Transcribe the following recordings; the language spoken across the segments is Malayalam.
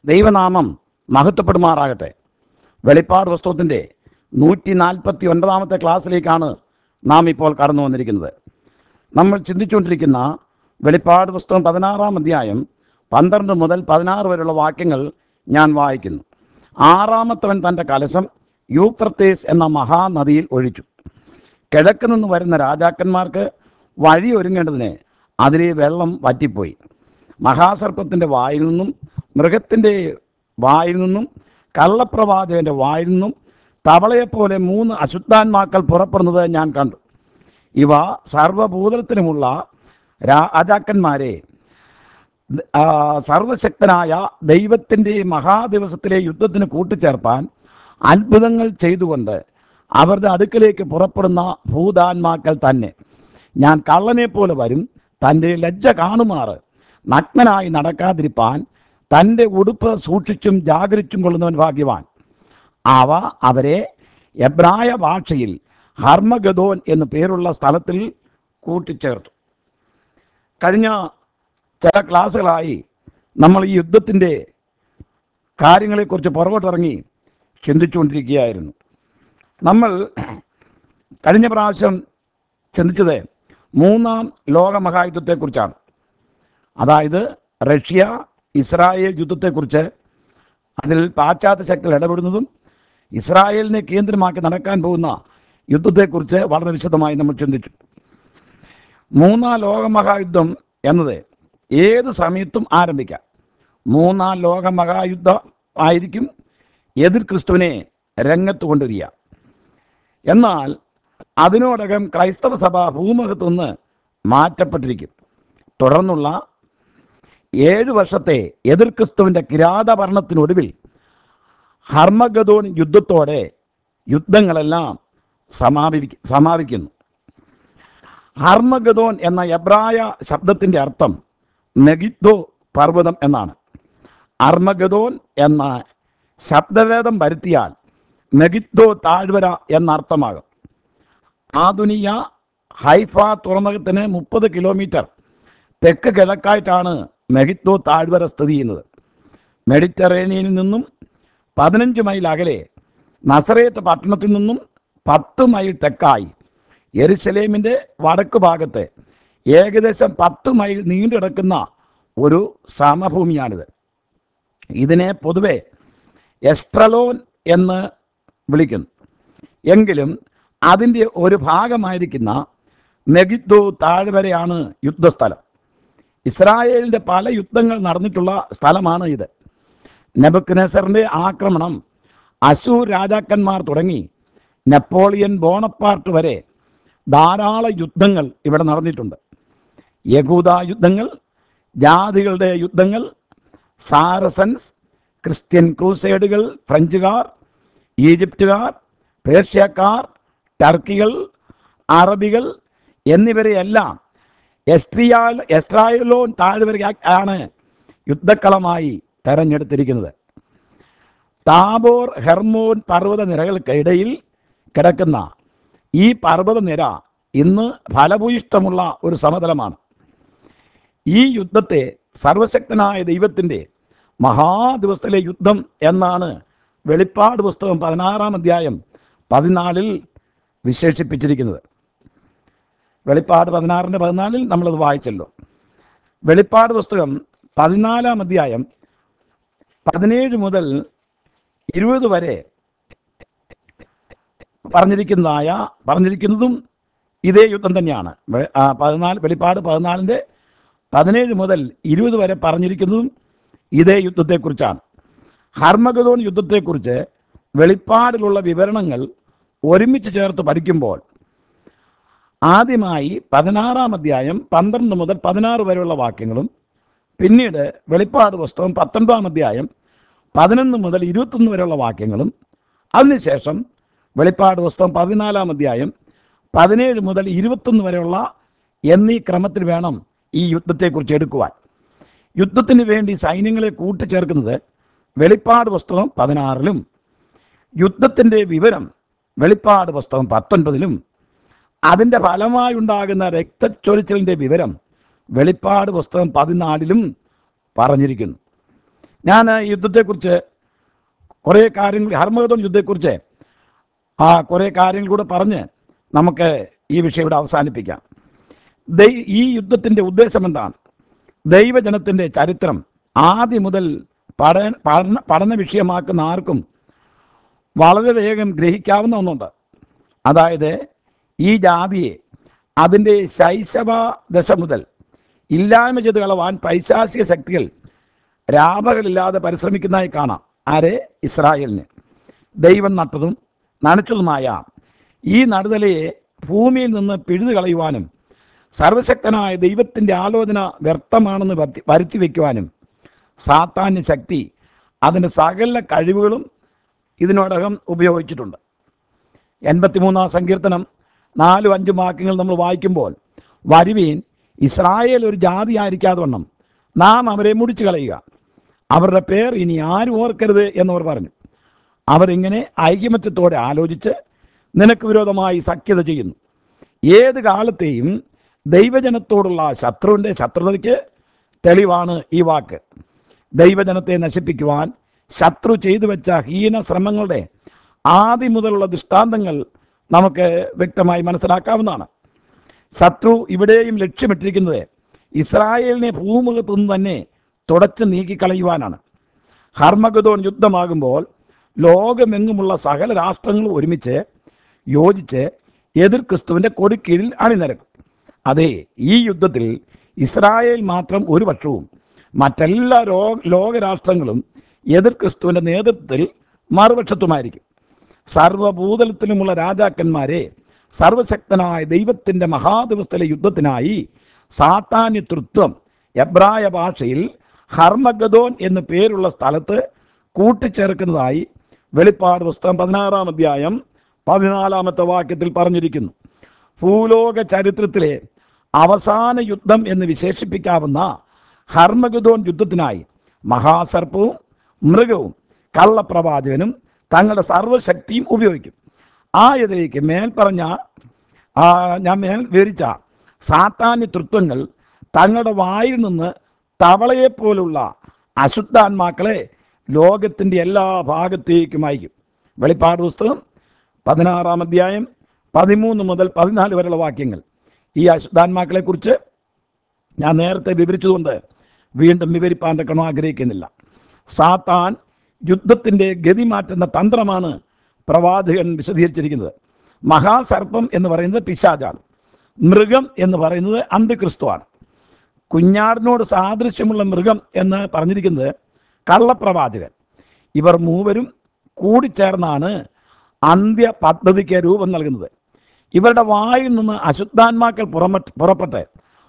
ദൈവനാമം മഹത്വപ്പെടുമാറാകട്ടെ വെളിപ്പാട് പുസ്തകത്തിൻ്റെ നൂറ്റി നാൽപ്പത്തി ഒൻപതാമത്തെ ക്ലാസ്സിലേക്കാണ് നാം ഇപ്പോൾ കടന്നു വന്നിരിക്കുന്നത് നമ്മൾ ചിന്തിച്ചുകൊണ്ടിരിക്കുന്ന വെളിപ്പാട് പുസ്തകം പതിനാറാം അധ്യായം പന്ത്രണ്ട് മുതൽ പതിനാറ് വരെയുള്ള വാക്യങ്ങൾ ഞാൻ വായിക്കുന്നു ആറാമത്തവൻ തൻ്റെ കലശം യൂത്രത്തേസ് എന്ന മഹാനദിയിൽ ഒഴിച്ചു കിഴക്ക് നിന്ന് വരുന്ന രാജാക്കന്മാർക്ക് വഴി ഒരുങ്ങേണ്ടതിന് അതിലെ വെള്ളം വറ്റിപ്പോയി മഹാസർപ്പത്തിൻ്റെ വായിൽ നിന്നും മൃഗത്തിൻ്റെ വായിൽ നിന്നും കള്ളപ്രവാചകൻ്റെ വായിൽ നിന്നും തവളയെപ്പോലെ മൂന്ന് അശുദ്ധാത്മാക്കൾ പുറപ്പെടുന്നത് ഞാൻ കണ്ടു ഇവ സർവഭൂതലത്തിലുമുള്ള രാജാക്കന്മാരെ ആ, സർവശക്തനായ ദൈവത്തിൻ്റെ മഹാദിവസത്തിലെ യുദ്ധത്തിന് കൂട്ടിച്ചേർപ്പാൻ അത്ഭുതങ്ങൾ ചെയ്തുകൊണ്ട് അവരുടെ അടുക്കലേക്ക് പുറപ്പെടുന്ന ഭൂതാത്മാക്കൾ തന്നെ ഞാൻ കള്ളനെ പോലെ വരും തൻ്റെ ലജ്ജ കാണുമാറ് നഗ്നനായി നടക്കാതിരിപ്പാൻ തൻ്റെ ഉടുപ്പ് സൂക്ഷിച്ചും ജാഗരിച്ചും കൊള്ളുന്നവൻ ഭാഗ്യവാൻ അവ അവരെ എബ്രായ ഭാഷയിൽ ഹർമഗദോൻ എന്നു പേരുള്ള സ്ഥലത്തിൽ കൂട്ടിച്ചേർത്തു കഴിഞ്ഞ ചില ക്ലാസ്സുകളായി നമ്മൾ ഈ യുദ്ധത്തിൻ്റെ കാര്യങ്ങളെക്കുറിച്ച് പുറകോട്ടിറങ്ങി ചിന്തിച്ചുകൊണ്ടിരിക്കുകയായിരുന്നു നമ്മൾ കഴിഞ്ഞ പ്രാവശ്യം ചിന്തിച്ചത് മൂന്നാം ലോകമഹായുദ്ധത്തെക്കുറിച്ചാണ് അതായത് റഷ്യ ഇസ്രായേൽ യുദ്ധത്തെക്കുറിച്ച് അതിൽ പാശ്ചാത്യ ശക്തികൾ ഇടപെടുന്നതും ഇസ്രായേലിനെ കേന്ദ്രമാക്കി നടക്കാൻ പോകുന്ന യുദ്ധത്തെക്കുറിച്ച് വളരെ വിശദമായി നമ്മൾ ചിന്തിച്ചു മൂന്നാം ലോകമഹായുദ്ധം എന്നത് ഏത് സമയത്തും ആരംഭിക്കാം മൂന്നാം ലോകമഹായുദ്ധം ആയിരിക്കും എതിർ ക്രിസ്തുവിനെ രംഗത്ത് കൊണ്ടുവരിക എന്നാൽ അതിനോടകം ക്രൈസ്തവ സഭ ഭൂമുഖത്തു നിന്ന് മാറ്റപ്പെട്ടിരിക്കും തുടർന്നുള്ള ഏഴ് വർഷത്തെ എതിർ ക്രിസ്തുവിൻ്റെ കിരാതഭരണത്തിനൊടുവിൽ ഹർമഗദോൻ യുദ്ധത്തോടെ യുദ്ധങ്ങളെല്ലാം സമാപിക്ക സമാപിക്കുന്നു ഹർമഗദോൻ എന്ന എബ്രായ ശബ്ദത്തിൻ്റെ അർത്ഥം നെഗിദ്ദോ പർവ്വതം എന്നാണ് അർമഗദോൻ എന്ന ശബ്ദവേദം വരുത്തിയാൽ നെഗിദ്ദോ താഴ്വര എന്നർത്ഥമാകും ആധുനിക ഹൈഫ തുറമുഖത്തിന് മുപ്പത് കിലോമീറ്റർ തെക്ക് കിഴക്കായിട്ടാണ് മെഹിത്തോ താഴ്വര സ്ഥിതി ചെയ്യുന്നത് മെഡിറ്ററേനിയനിൽ നിന്നും പതിനഞ്ച് മൈൽ അകലെ നസറേത്ത് പട്ടണത്തിൽ നിന്നും പത്ത് മൈൽ തെക്കായി യെരുസലേമിൻ്റെ വടക്ക് ഭാഗത്ത് ഏകദേശം പത്ത് മൈൽ നീണ്ടു കിടക്കുന്ന ഒരു സമഭൂമിയാണിത് ഇതിനെ പൊതുവെ എസ്ട്രലോൻ എന്ന് വിളിക്കുന്നു എങ്കിലും അതിൻ്റെ ഒരു ഭാഗമായിരിക്കുന്ന നെഗിദ്ദോ താഴ്വരയാണ് യുദ്ധസ്ഥലം ഇസ്രായേലിൻ്റെ പല യുദ്ധങ്ങൾ നടന്നിട്ടുള്ള സ്ഥലമാണ് ഇത് നെബുക്കനസറിൻ്റെ ആക്രമണം അശൂർ രാജാക്കന്മാർ തുടങ്ങി നെപ്പോളിയൻ ബോണപ്പാർട്ട് വരെ ധാരാളം യുദ്ധങ്ങൾ ഇവിടെ നടന്നിട്ടുണ്ട് യഹൂദ യുദ്ധങ്ങൾ ജാതികളുടെ യുദ്ധങ്ങൾ സാരസൻസ് ക്രിസ്ത്യൻ ക്രൂസൈഡുകൾ ഫ്രഞ്ചുകാർ ഈജിപ്തുകാർ പേർഷ്യക്കാർ ടർക്കികൾ അറബികൾ എന്നിവരെയെല്ലാം എസ്ട്രിയാൽ എസ്ട്രായലോൻ താഴ്വര ആണ് യുദ്ധക്കളമായി തെരഞ്ഞെടുത്തിരിക്കുന്നത് താബോർ ഹെർമോൻ പർവ്വത നിരകൾക്കിടയിൽ കിടക്കുന്ന ഈ പർവ്വതനിര ഇന്ന് ഫലഭൂയിഷ്ടമുള്ള ഒരു സമതലമാണ് ഈ യുദ്ധത്തെ സർവശക്തനായ ദൈവത്തിൻ്റെ മഹാദിവസത്തിലെ യുദ്ധം എന്നാണ് വെളിപ്പാട് പുസ്തകം പതിനാറാം അധ്യായം പതിനാലിൽ വിശേഷിപ്പിച്ചിരിക്കുന്നത് വെളിപ്പാട് പതിനാറിൻ്റെ പതിനാലിൽ നമ്മളത് വായിച്ചല്ലോ വെളിപ്പാട് പുസ്തകം പതിനാലാം അധ്യായം പതിനേഴ് മുതൽ ഇരുപത് വരെ പറഞ്ഞിരിക്കുന്നതായ പറഞ്ഞിരിക്കുന്നതും ഇതേ യുദ്ധം തന്നെയാണ് വെ- ആ, പതിനാല് വെളിപ്പാട് പതിനാലിൻ്റെ പതിനേഴ് മുതൽ ഇരുപത് വരെ പറഞ്ഞിരിക്കുന്നതും ഇതേ യുദ്ധത്തെക്കുറിച്ചാണ് ഹർമഗദോൻ യുദ്ധത്തെക്കുറിച്ച് വെളിപ്പാടിലുള്ള വിവരണങ്ങൾ ഒരുമിച്ച് ചേർത്ത് പഠിക്കുമ്പോൾ ആദ്യമായി പതിനാറാം അധ്യായം പന്ത്രണ്ട് മുതൽ പതിനാറ് വരെയുള്ള വാക്യങ്ങളും പിന്നീട് വെളിപ്പാട് പുസ്തകം പത്തൊൻപതാം അധ്യായം പതിനൊന്ന് മുതൽ ഇരുപത്തൊന്ന് വരെയുള്ള വാക്യങ്ങളും അതിനുശേഷം വെളിപ്പാട് പുസ്തകം പതിനാലാം അധ്യായം പതിനേഴ് മുതൽ ഇരുപത്തൊന്ന് വരെയുള്ള എന്നീ ക്രമത്തിൽ വേണം ഈ യുദ്ധത്തെക്കുറിച്ച് എടുക്കുവാൻ യുദ്ധത്തിന് വേണ്ടി സൈന്യങ്ങളെ കൂട്ടിച്ചേർക്കുന്നത് വെളിപ്പാട് പുസ്തകം പതിനാറിലും യുദ്ധത്തിൻ്റെ വിവരം വെളിപ്പാട് പുസ്തകം പത്തൊൻപതിലും അതിൻ്റെ ഫലമായുണ്ടാകുന്ന രക്തച്ചൊരിച്ചിലിൻ്റെ വിവരം വെളിപ്പാട് പുസ്തകം പതിനാലിലും പറഞ്ഞിരിക്കുന്നു ഞാൻ ഈ യുദ്ധത്തെക്കുറിച്ച് കുറേ കാര്യങ്ങൾ ഹർമഗതോൻ യുദ്ധത്തെക്കുറിച്ച് ആ കുറേ കാര്യങ്ങൾ കൂടെ പറഞ്ഞ് നമുക്ക് ഈ വിഷയം ഇവിടെ അവസാനിപ്പിക്കാം ദൈ ഈ യുദ്ധത്തിൻ്റെ ഉദ്ദേശം എന്താണ് ദൈവജനത്തിൻ്റെ ചരിത്രം ആദ്യം മുതൽ പഠന പഠന പഠന വിഷയമാക്കുന്ന ആർക്കും വളരെ വേഗം ഗ്രഹിക്കാവുന്ന ഒന്നുണ്ട് അതായത് ഈ ജാതിയെ അതിൻ്റെ ശൈശവ ദശ മുതൽ ഇല്ലായ്മ ചെയ്ത് കളവാൻ പൈശാസിക ശക്തികൾ രാപകലില്ലാതെ പരിശ്രമിക്കുന്നതായി കാണാം ആരെ ഇസ്രായേലിന് ദൈവം നട്ടതും നനച്ചതുമായ ഈ നടുതലയെ ഭൂമിയിൽ നിന്ന് പിഴുതു കളയുവാനും സർവശക്തനായ ദൈവത്തിൻ്റെ ആലോചന വ്യർത്ഥമാണെന്ന് വരുത്തി വരുത്തി വയ്ക്കുവാനും സാത്താന്യ ശക്തി അതിൻ്റെ സകല കഴിവുകളും ഇതിനോടകം ഉപയോഗിച്ചിട്ടുണ്ട് എൺപത്തിമൂന്നാം സങ്കീർത്തനം നാലും അഞ്ചും വാക്യങ്ങൾ നമ്മൾ വായിക്കുമ്പോൾ വരുവീൻ ഇസ്രായേൽ ഒരു ജാതി ആയിരിക്കാതെ വണ്ണം നാം അവരെ മുടിച്ചു കളയുക അവരുടെ പേർ ഇനി ആരും ഓർക്കരുത് എന്നവർ പറഞ്ഞു അവരിങ്ങനെ ഐകമത്യത്തോടെ ആലോചിച്ച് നിനക്ക് വിരോധമായി സഖ്യത ചെയ്യുന്നു ഏത് കാലത്തെയും ദൈവജനത്തോടുള്ള ശത്രുവിൻ്റെ ശത്രുതയ്ക്ക് തെളിവാണ് ഈ വാക്ക് ദൈവജനത്തെ നശിപ്പിക്കുവാൻ ശത്രു ചെയ്തു വെച്ച ഹീന ശ്രമങ്ങളുടെ ആദ്യം മുതലുള്ള ദൃഷ്ടാന്തങ്ങൾ നമുക്ക് വ്യക്തമായി മനസ്സിലാക്കാവുന്നതാണ് ശത്രു ഇവിടെയും ലക്ഷ്യമിട്ടിരിക്കുന്നത് ഇസ്രായേലിനെ ഭൂമുഖത്തു നിന്ന് തന്നെ തുടച്ചു നീക്കിക്കളയുവാനാണ് ഹർമഗദോൻ യുദ്ധമാകുമ്പോൾ ലോകമെങ്ങുമുള്ള സകല രാഷ്ട്രങ്ങളും ഒരുമിച്ച് യോജിച്ച് എതിർ ക്രിസ്തുവിൻ്റെ കൊടിക്കീഴിൽ അണിനിരക്കും അതെ ഈ യുദ്ധത്തിൽ ഇസ്രായേൽ മാത്രം ഒരു പക്ഷവും മറ്റെല്ലാ രോ ലോകരാഷ്ട്രങ്ങളും എതിർ ക്രിസ്തുവിൻ്റെ നേതൃത്വത്തിൽ മറുപക്ഷത്തുമായിരിക്കും സർവഭൂതലത്തിലുമുള്ള രാജാക്കന്മാരെ സർവശക്തനായ ദൈവത്തിൻ്റെ മഹാദിവസത്തിലെ യുദ്ധത്തിനായി സാത്താന്യ തൃത്വം എബ്രായ ഭാഷയിൽ ഹർമഗദോൻ എന്ന് പേരുള്ള സ്ഥലത്ത് കൂട്ടിച്ചേർക്കുന്നതായി വെളിപ്പാട് പുസ്തകം പതിനാറാം അധ്യായം പതിനാലാമത്തെ വാക്യത്തിൽ പറഞ്ഞിരിക്കുന്നു ഭൂലോക ചരിത്രത്തിലെ അവസാന യുദ്ധം എന്ന് വിശേഷിപ്പിക്കാവുന്ന ഹർമഗദോൻ യുദ്ധത്തിനായി മഹാസർപ്പവും മൃഗവും കള്ളപ്രവാചകനും തങ്ങളുടെ സർവശക്തിയും ഉപയോഗിക്കും ആ ഇതിലേക്ക് മേൽ പറഞ്ഞ ആ, ഞാൻ മേൽ വിവരിച്ച സാത്താന്യ തൃത്വങ്ങൾ തങ്ങളുടെ വായിൽ നിന്ന് തവളയെപ്പോലുള്ള അശുദ്ധാത്മാക്കളെ ലോകത്തിൻ്റെ എല്ലാ ഭാഗത്തേക്കും അയക്കും വെളിപ്പാട് പുസ്തകം പതിനാറാം അധ്യായം പതിമൂന്ന് മുതൽ പതിനാല് വരെയുള്ള വാക്യങ്ങൾ ഈ അശുദ്ധാത്മാക്കളെക്കുറിച്ച് ഞാൻ നേരത്തെ വിവരിച്ചതുകൊണ്ട് വീണ്ടും വിവരിപ്പാൻ തക്കണം ആഗ്രഹിക്കുന്നില്ല സാത്താൻ യുദ്ധത്തിൻ്റെ ഗതി മാറ്റുന്ന തന്ത്രമാണ് പ്രവാചകൻ വിശദീകരിച്ചിരിക്കുന്നത് മഹാസർപ്പം എന്ന് പറയുന്നത് പിശാചാണ് മൃഗം എന്ന് പറയുന്നത് അന്ത്യക്രിസ്തുവാണ് കുഞ്ഞാടിനോട് സാദൃശ്യമുള്ള മൃഗം എന്ന് പറഞ്ഞിരിക്കുന്നത് കള്ളപ്രവാചകൻ ഇവർ മൂവരും കൂടിച്ചേർന്നാണ് അന്ത്യ പദ്ധതിക്ക് രൂപം നൽകുന്നത് ഇവരുടെ വായിൽ നിന്ന് അശുദ്ധാത്മാക്കൾ പുറമെ പുറപ്പെട്ട്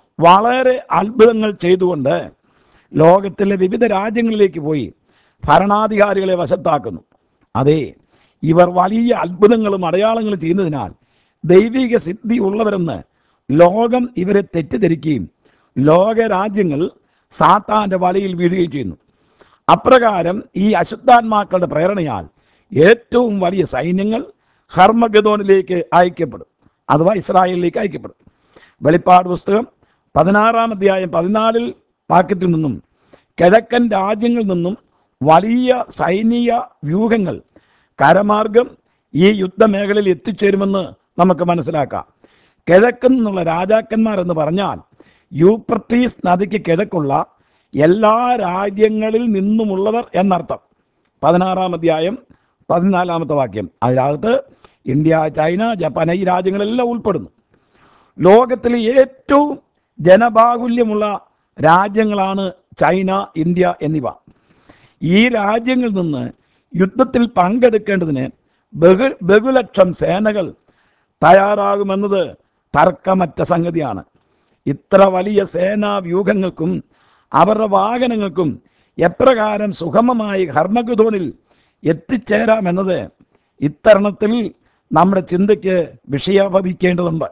വളരെ അത്ഭുതങ്ങൾ ചെയ്തുകൊണ്ട് ലോകത്തിലെ വിവിധ രാജ്യങ്ങളിലേക്ക് പോയി ഭരണാധികാരികളെ വശത്താക്കുന്നു അതെ ഇവർ വലിയ അത്ഭുതങ്ങളും അടയാളങ്ങളും ചെയ്യുന്നതിനാൽ ദൈവിക സിദ്ധി ഉള്ളവരെന്ന് ലോകം ഇവരെ തെറ്റിദ്ധരിക്കുകയും ലോക രാജ്യങ്ങൾ സാത്താൻ്റെ വലയിൽ വീഴുകയും ചെയ്യുന്നു അപ്രകാരം ഈ അശുദ്ധാത്മാക്കളുടെ പ്രേരണയാൽ ഏറ്റവും വലിയ സൈന്യങ്ങൾ ഹർമഗദോനിലേക്ക് അയക്കപ്പെടും അഥവാ ഇസ്രായേലിലേക്ക് അയക്കപ്പെടും വെളിപ്പാട് പുസ്തകം പതിനാറാം അധ്യായം പതിനാലിൽ വാക്യത്തിൽ നിന്നും കിഴക്കൻ രാജ്യങ്ങളിൽ നിന്നും വലിയ സൈനിക വ്യൂഹങ്ങൾ കരമാർഗം ഈ യുദ്ധമേഖലയിൽ എത്തിച്ചേരുമെന്ന് നമുക്ക് മനസ്സിലാക്കാം കിഴക്കിൽ നിന്നുള്ള രാജാക്കന്മാർ എന്ന് പറഞ്ഞാൽ യൂപ്രട്ടീസ് നദിക്ക് കിഴക്കുള്ള എല്ലാ രാജ്യങ്ങളിൽ നിന്നുമുള്ളവർ എന്നർത്ഥം പതിനാറാം അധ്യായം പതിനാലാമത്തെ വാക്യം അതിനകത്ത് ഇന്ത്യ ചൈന ജപ്പാൻ ഈ രാജ്യങ്ങളെല്ലാം ഉൾപ്പെടുന്നു ലോകത്തിലെ ഏറ്റവും ജനബാഹുല്യമുള്ള രാജ്യങ്ങളാണ് ചൈന ഇന്ത്യ എന്നിവ ഈ രാജ്യങ്ങളിൽ നിന്ന് യുദ്ധത്തിൽ പങ്കെടുക്കേണ്ടതിന് ബഹു ബഹുലക്ഷം സേനകൾ തയ്യാറാകുമെന്നത് തർക്കമറ്റ സംഗതിയാണ് ഇത്ര വലിയ സേനാ വ്യൂഹങ്ങൾക്കും അവരുടെ വാഹനങ്ങൾക്കും എപ്രകാരം സുഗമമായി ഹർമഗുധോനിൽ എത്തിച്ചേരാമെന്നത് ഇത്തരണത്തിൽ നമ്മുടെ ചിന്തയ്ക്ക് വിഷയഭവിക്കേണ്ടതുണ്ട്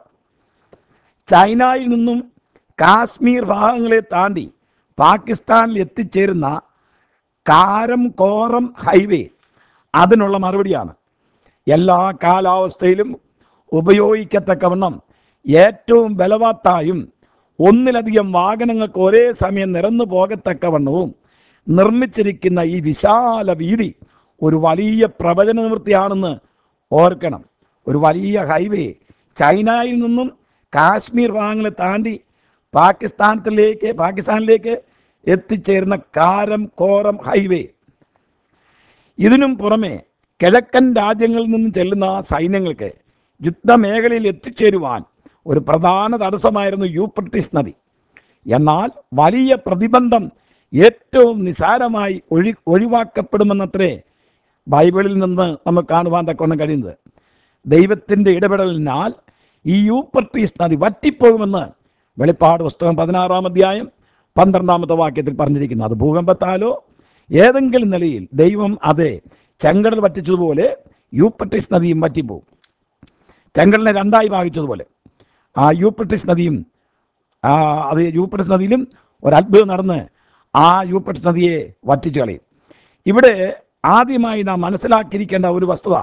ചൈനയിൽ നിന്നും കാശ്മീർ ഭാഗങ്ങളെ താണ്ടി പാകിസ്ഥാനിൽ എത്തിച്ചേരുന്ന കാരം കോറം ഹൈവേ അതിനുള്ള മറുപടിയാണ് എല്ലാ കാലാവസ്ഥയിലും ഉപയോഗിക്കത്തക്കവണ്ണം ഏറ്റവും ബലവത്തായും ഒന്നിലധികം വാഹനങ്ങൾക്ക് ഒരേ സമയം നിരന്നു പോകത്തക്കവണ്ണവും നിർമ്മിച്ചിരിക്കുന്ന ഈ വിശാല വീതി ഒരു വലിയ പ്രവചന നിവൃത്തിയാണെന്ന് ഓർക്കണം ഒരു വലിയ ഹൈവേ ചൈനയിൽ നിന്നും കാശ്മീർ ഭാഗങ്ങളെ താണ്ടി പാകിസ്ഥാനത്തിലേക്ക് പാകിസ്ഥാനിലേക്ക് എത്തിച്ചേരുന്ന കാരം കോറം ഹൈവേ ഇതിനും പുറമെ കിഴക്കൻ രാജ്യങ്ങളിൽ നിന്നും ചെല്ലുന്ന സൈന്യങ്ങൾക്ക് യുദ്ധമേഖലയിൽ എത്തിച്ചേരുവാൻ ഒരു പ്രധാന തടസ്സമായിരുന്നു യൂപ്രട്ടിസ് നദി എന്നാൽ വലിയ പ്രതിബന്ധം ഏറ്റവും നിസാരമായി ഒഴി ഒഴിവാക്കപ്പെടുമെന്നത്രേ ബൈബിളിൽ നിന്ന് നമുക്ക് കാണുവാൻ തക്കവണ്ണം കഴിയുന്നത് ദൈവത്തിൻ്റെ ഇടപെടലിനാൽ ഈ യൂപ്പർട്ടീസ് നദി വറ്റിപ്പോകുമെന്ന് വെളിപ്പാട് പുസ്തകം പതിനാറാം അധ്യായം പന്ത്രണ്ടാമത്തെ വാക്യത്തിൽ പറഞ്ഞിരിക്കുന്നു അത് ഭൂകമ്പത്താലോ ഏതെങ്കിലും നിലയിൽ ദൈവം അതെ ചെങ്കടൽ വറ്റിച്ചതുപോലെ യൂപ്പർട്ടീസ് നദിയും വറ്റിപ്പോകും ചെങ്കടലിനെ രണ്ടായി ഭാഗിച്ചതുപോലെ ആ യൂപ്പർട്ടീസ് നദിയും ആ, അത് യൂപ്പർട്ടീസ് നദിയിലും ഒരു അത്ഭുതം നടന്ന് ആ യൂപ്പർട്ടീസ് നദിയെ വറ്റിച്ചു കളയും ഇവിടെ ആദ്യമായി നാം മനസ്സിലാക്കിയിരിക്കേണ്ട ഒരു വസ്തുത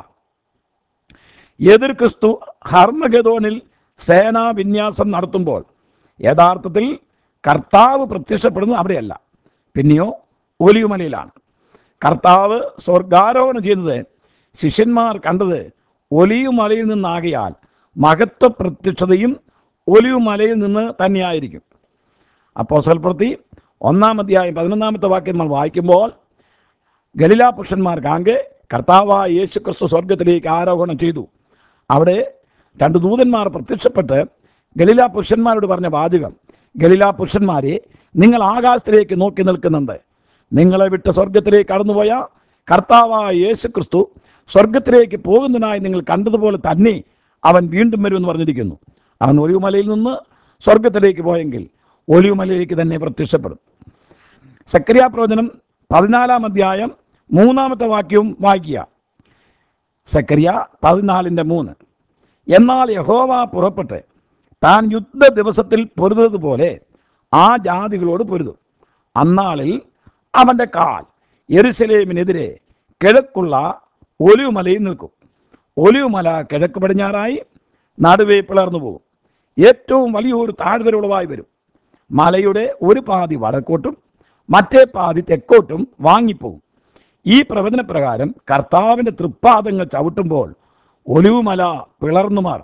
എതിർ ക്രിസ്തു ഹർമഗതോണിൽ സേനാവിന്യാസം നടത്തുമ്പോൾ യഥാർത്ഥത്തിൽ കർത്താവ് പ്രത്യക്ഷപ്പെടുന്നത് അവിടെയല്ല പിന്നെയോ ഒലിയുമലയിലാണ് കർത്താവ് സ്വർഗാരോഹണം ചെയ്യുന്നത് ശിഷ്യന്മാർ കണ്ടത് ഒലിയുമലയിൽ നിന്നാകിയാൽ മഹത്വ പ്രത്യക്ഷതയും ഒലിയുമലയിൽ നിന്ന് തന്നെയായിരിക്കും അപ്പോൾ സ്വൽപ്രതി ഒന്നാം അധ്യായം പതിനൊന്നാമത്തെ വാക്യം നമ്മൾ വായിക്കുമ്പോൾ ഗലിലാ പുരുഷന്മാർക്കാങ്കെ കർത്താവായ യേശു ക്രിസ്തു സ്വർഗത്തിലേക്ക് ആരോഹണം ചെയ്തു അവിടെ രണ്ട് ദൂതന്മാർ പ്രത്യക്ഷപ്പെട്ട് ഗലിലാ പുരുഷന്മാരോട് പറഞ്ഞ വാചകം ഗലിലാ പുരുഷന്മാരെ നിങ്ങൾ ആകാശത്തിലേക്ക് നോക്കി നിൽക്കുന്നുണ്ട് നിങ്ങളെ വിട്ട് സ്വർഗത്തിലേക്ക് കടന്നുപോയ കർത്താവായ യേശു ക്രിസ്തു സ്വർഗത്തിലേക്ക് പോകുന്നതിനായി നിങ്ങൾ കണ്ടതുപോലെ തന്നെ അവൻ വീണ്ടും വരുമെന്ന് പറഞ്ഞിരിക്കുന്നു അവൻ ഒലിവുമലയിൽ നിന്ന് സ്വർഗത്തിലേക്ക് പോയെങ്കിൽ ഒലിവുമലയിലേക്ക് തന്നെ പ്രത്യക്ഷപ്പെടും സക്രിയ പ്രവചനം പതിനാലാം അധ്യായം മൂന്നാമത്തെ വാക്യവും വായിക്കുക സക്രിയ പതിനാലിൻ്റെ മൂന്ന് എന്നാൽ യഹോവ പുറപ്പെട്ട് താൻ യുദ്ധ ദിവസത്തിൽ പൊരുതതുപോലെ ആ ജാതികളോട് പൊരുതും അന്നാളിൽ അവൻ്റെ കാൽ യെരുസലേമിനെതിരെ കിഴക്കുള്ള ഒലിവുമലയിൽ നിൽക്കും ഒലിവുമല കിഴക്ക് പടിഞ്ഞാറായി നടുവേ പിളർന്നു പോകും ഏറ്റവും വലിയൊരു താഴ്വരവുളവായി വരും മലയുടെ ഒരു പാതി വടക്കോട്ടും മറ്റേ പാതി തെക്കോട്ടും വാങ്ങിപ്പോകും ഈ പ്രവചന പ്രകാരം കർത്താവിൻ്റെ തൃപ്പാദങ്ങൾ ചവിട്ടുമ്പോൾ ഒലിവുമല പിളർന്നു മാറും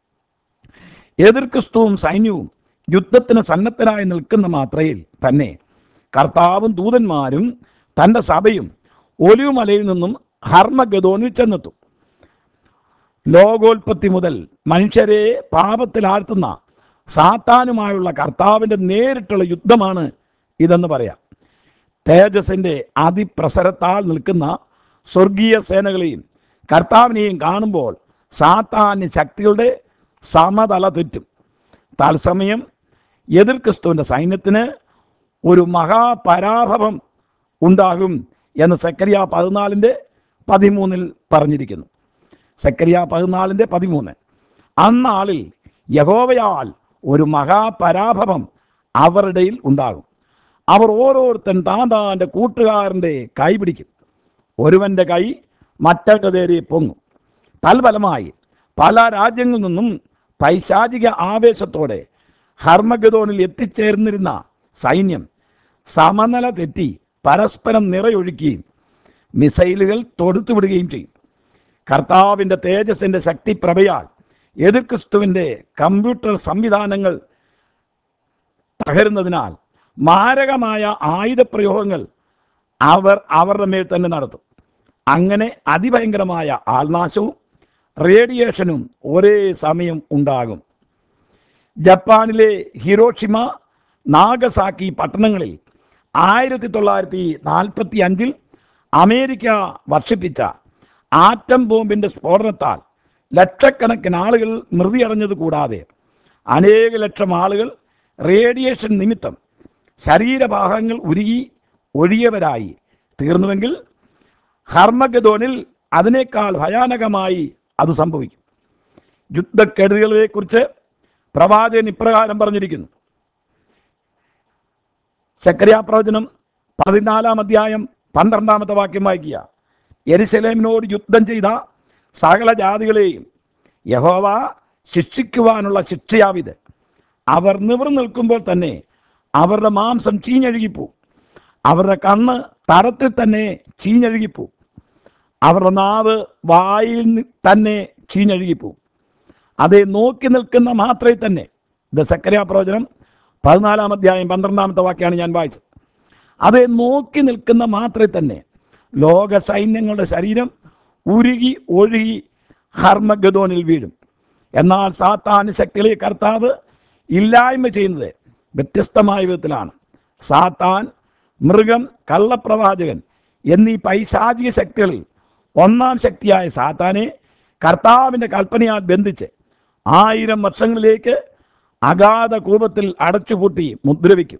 എതിർ ക്രിസ്തുവും സൈന്യവും യുദ്ധത്തിന് സന്നദ്ധരായി നിൽക്കുന്ന മാത്രയിൽ തന്നെ കർത്താവും ദൂതന്മാരും തൻ്റെ സഭയും ഒലിവുമലയിൽ നിന്നും ഹർമഗതോനിൽ ചെന്നെത്തും ലോകോൽപത്തി മുതൽ മനുഷ്യരെ പാപത്തിലാഴ്ത്തുന്ന സാത്താനുമായുള്ള കർത്താവിൻ്റെ നേരിട്ടുള്ള യുദ്ധമാണ് ഇതെന്ന് പറയാം തേജസിൻ്റെ അതിപ്രസരത്താൽ നിൽക്കുന്ന സ്വർഗീയ സേനകളെയും കർത്താവിനെയും കാണുമ്പോൾ സാത്താന്യ ശക്തികളുടെ സമതല തെറ്റും തത്സമയം എതിർ ക്രിസ്തുവിൻ്റെ സൈന്യത്തിന് ഒരു മഹാപരാഭവം ഉണ്ടാകും എന്ന് സെക്കരിയ പതിനാലിൻ്റെ പതിമൂന്നിൽ പറഞ്ഞിരിക്കുന്നു സെക്കരിയ പതിനാലിൻ്റെ പതിമൂന്ന് അന്നാളിൽ യഹോവയാൽ ഒരു മഹാപരാഭവം അവരുടെയിൽ ഉണ്ടാകും അവർ ഓരോരുത്തൻ താൻ താൻ്റെ കൂട്ടുകാരൻ്റെ കൈ പിടിക്കും ഒരുവൻ്റെ കൈ മറ്റവൻ്റെ നേരെ പൊങ്ങും തൽഫലമായി പല രാജ്യങ്ങളിൽ നിന്നും പൈശാചിക ആവേശത്തോടെ ഹർമഗതോണിൽ എത്തിച്ചേർന്നിരുന്ന സൈന്യം സമനില തെറ്റി പരസ്പരം നിറയൊഴുക്കുകയും മിസൈലുകൾ തൊടുത്തുവിടുകയും ചെയ്യും കർത്താവിൻ്റെ തേജസ്സിൻ്റെ ശക്തിപ്രഭയാൽ എതിർ ക്രിസ്തുവിൻ്റെ കമ്പ്യൂട്ടർ സംവിധാനങ്ങൾ തകരുന്നതിനാൽ മാരകമായ ആയുധപ്രയോഗങ്ങൾ അവർ അവരുടെ മേൽ തന്നെ നടത്തും അങ്ങനെ അതിഭയങ്കരമായ ആൾനാശവും റേഡിയേഷനും ഒരേ സമയം ഉണ്ടാകും ജപ്പാനിലെ ഹിരോഷിമ നാഗസാക്കി പട്ടണങ്ങളിൽ ആയിരത്തി തൊള്ളായിരത്തി നാൽപ്പത്തി അഞ്ചിൽ അമേരിക്ക വർഷിപ്പിച്ച ആറ്റം ബോംബിൻ്റെ സ്ഫോടനത്താൽ ലക്ഷക്കണക്കിന് ആളുകൾ മൃതിയടഞ്ഞത് കൂടാതെ അനേക ലക്ഷം ആളുകൾ റേഡിയേഷൻ നിമിത്തം ശരീരഭാഗങ്ങൾ ഉരുകി ഒഴിയവരായി തീർന്നുവെങ്കിൽ ഹർമഗതോനിൽ അതിനേക്കാൾ ഭയാനകമായി അത് സംഭവിക്കും യുദ്ധക്കെടുതികളെക്കുറിച്ച് പ്രവാചകൻ ഇപ്രകാരം പറഞ്ഞിരിക്കുന്നു ചക്രിയ പ്രവചനം പതിനാലാം അധ്യായം പന്ത്രണ്ടാമത്തെ വാക്യം വായിക്കുക യെരുസലേമിനോട് യുദ്ധം ചെയ്ത സകല ജാതികളെയും യഹോവ ശിക്ഷിക്കുവാനുള്ള ശിക്ഷയാവിത് അവർ നിവർന്നു നിൽക്കുമ്പോൾ തന്നെ അവരുടെ മാംസം ചീഞ്ഞഴുകിപ്പോവും അവരുടെ കണ്ണ് തരത്തിൽ തന്നെ ചീഞ്ഞഴുകിപ്പോവും അവരുടെ നാവ് വായിൽ നി- തന്നെ ചീഞ്ഞഴുകിപ്പോവും അതേ നോക്കി നിൽക്കുന്ന മാത്രമേ തന്നെ ഇത് സക്കര പ്രവചനം പതിനാലാം അധ്യായം പന്ത്രണ്ടാമത്തെ വാക്യാണ് ഞാൻ വായിച്ചത് അതേ നോക്കി നിൽക്കുന്ന മാത്രമേ തന്നെ ലോക സൈന്യങ്ങളുടെ ശരീരം ഉരുകി ഒഴുകി ഹർമഗദോനിൽ വീഴും എന്നാൽ സാത്താന് ശക്തികളെ കർത്താവ് ഇല്ലായ്മ ചെയ്യുന്നത് വ്യത്യസ്തമായ വിധത്തിലാണ് സാത്താൻ മൃഗം കള്ളപ്രവാചകൻ എന്നീ പൈശാചിക ശക്തികളിൽ ഒന്നാം ശക്തിയായ സാത്താനെ കർത്താവിൻ്റെ കൽപ്പനയാൽ ബന്ധിച്ച് ആയിരം വർഷങ്ങളിലേക്ക് അഗാധ കൂപത്തിൽ അടച്ചുപൂട്ടി മുദ്രവയ്ക്കും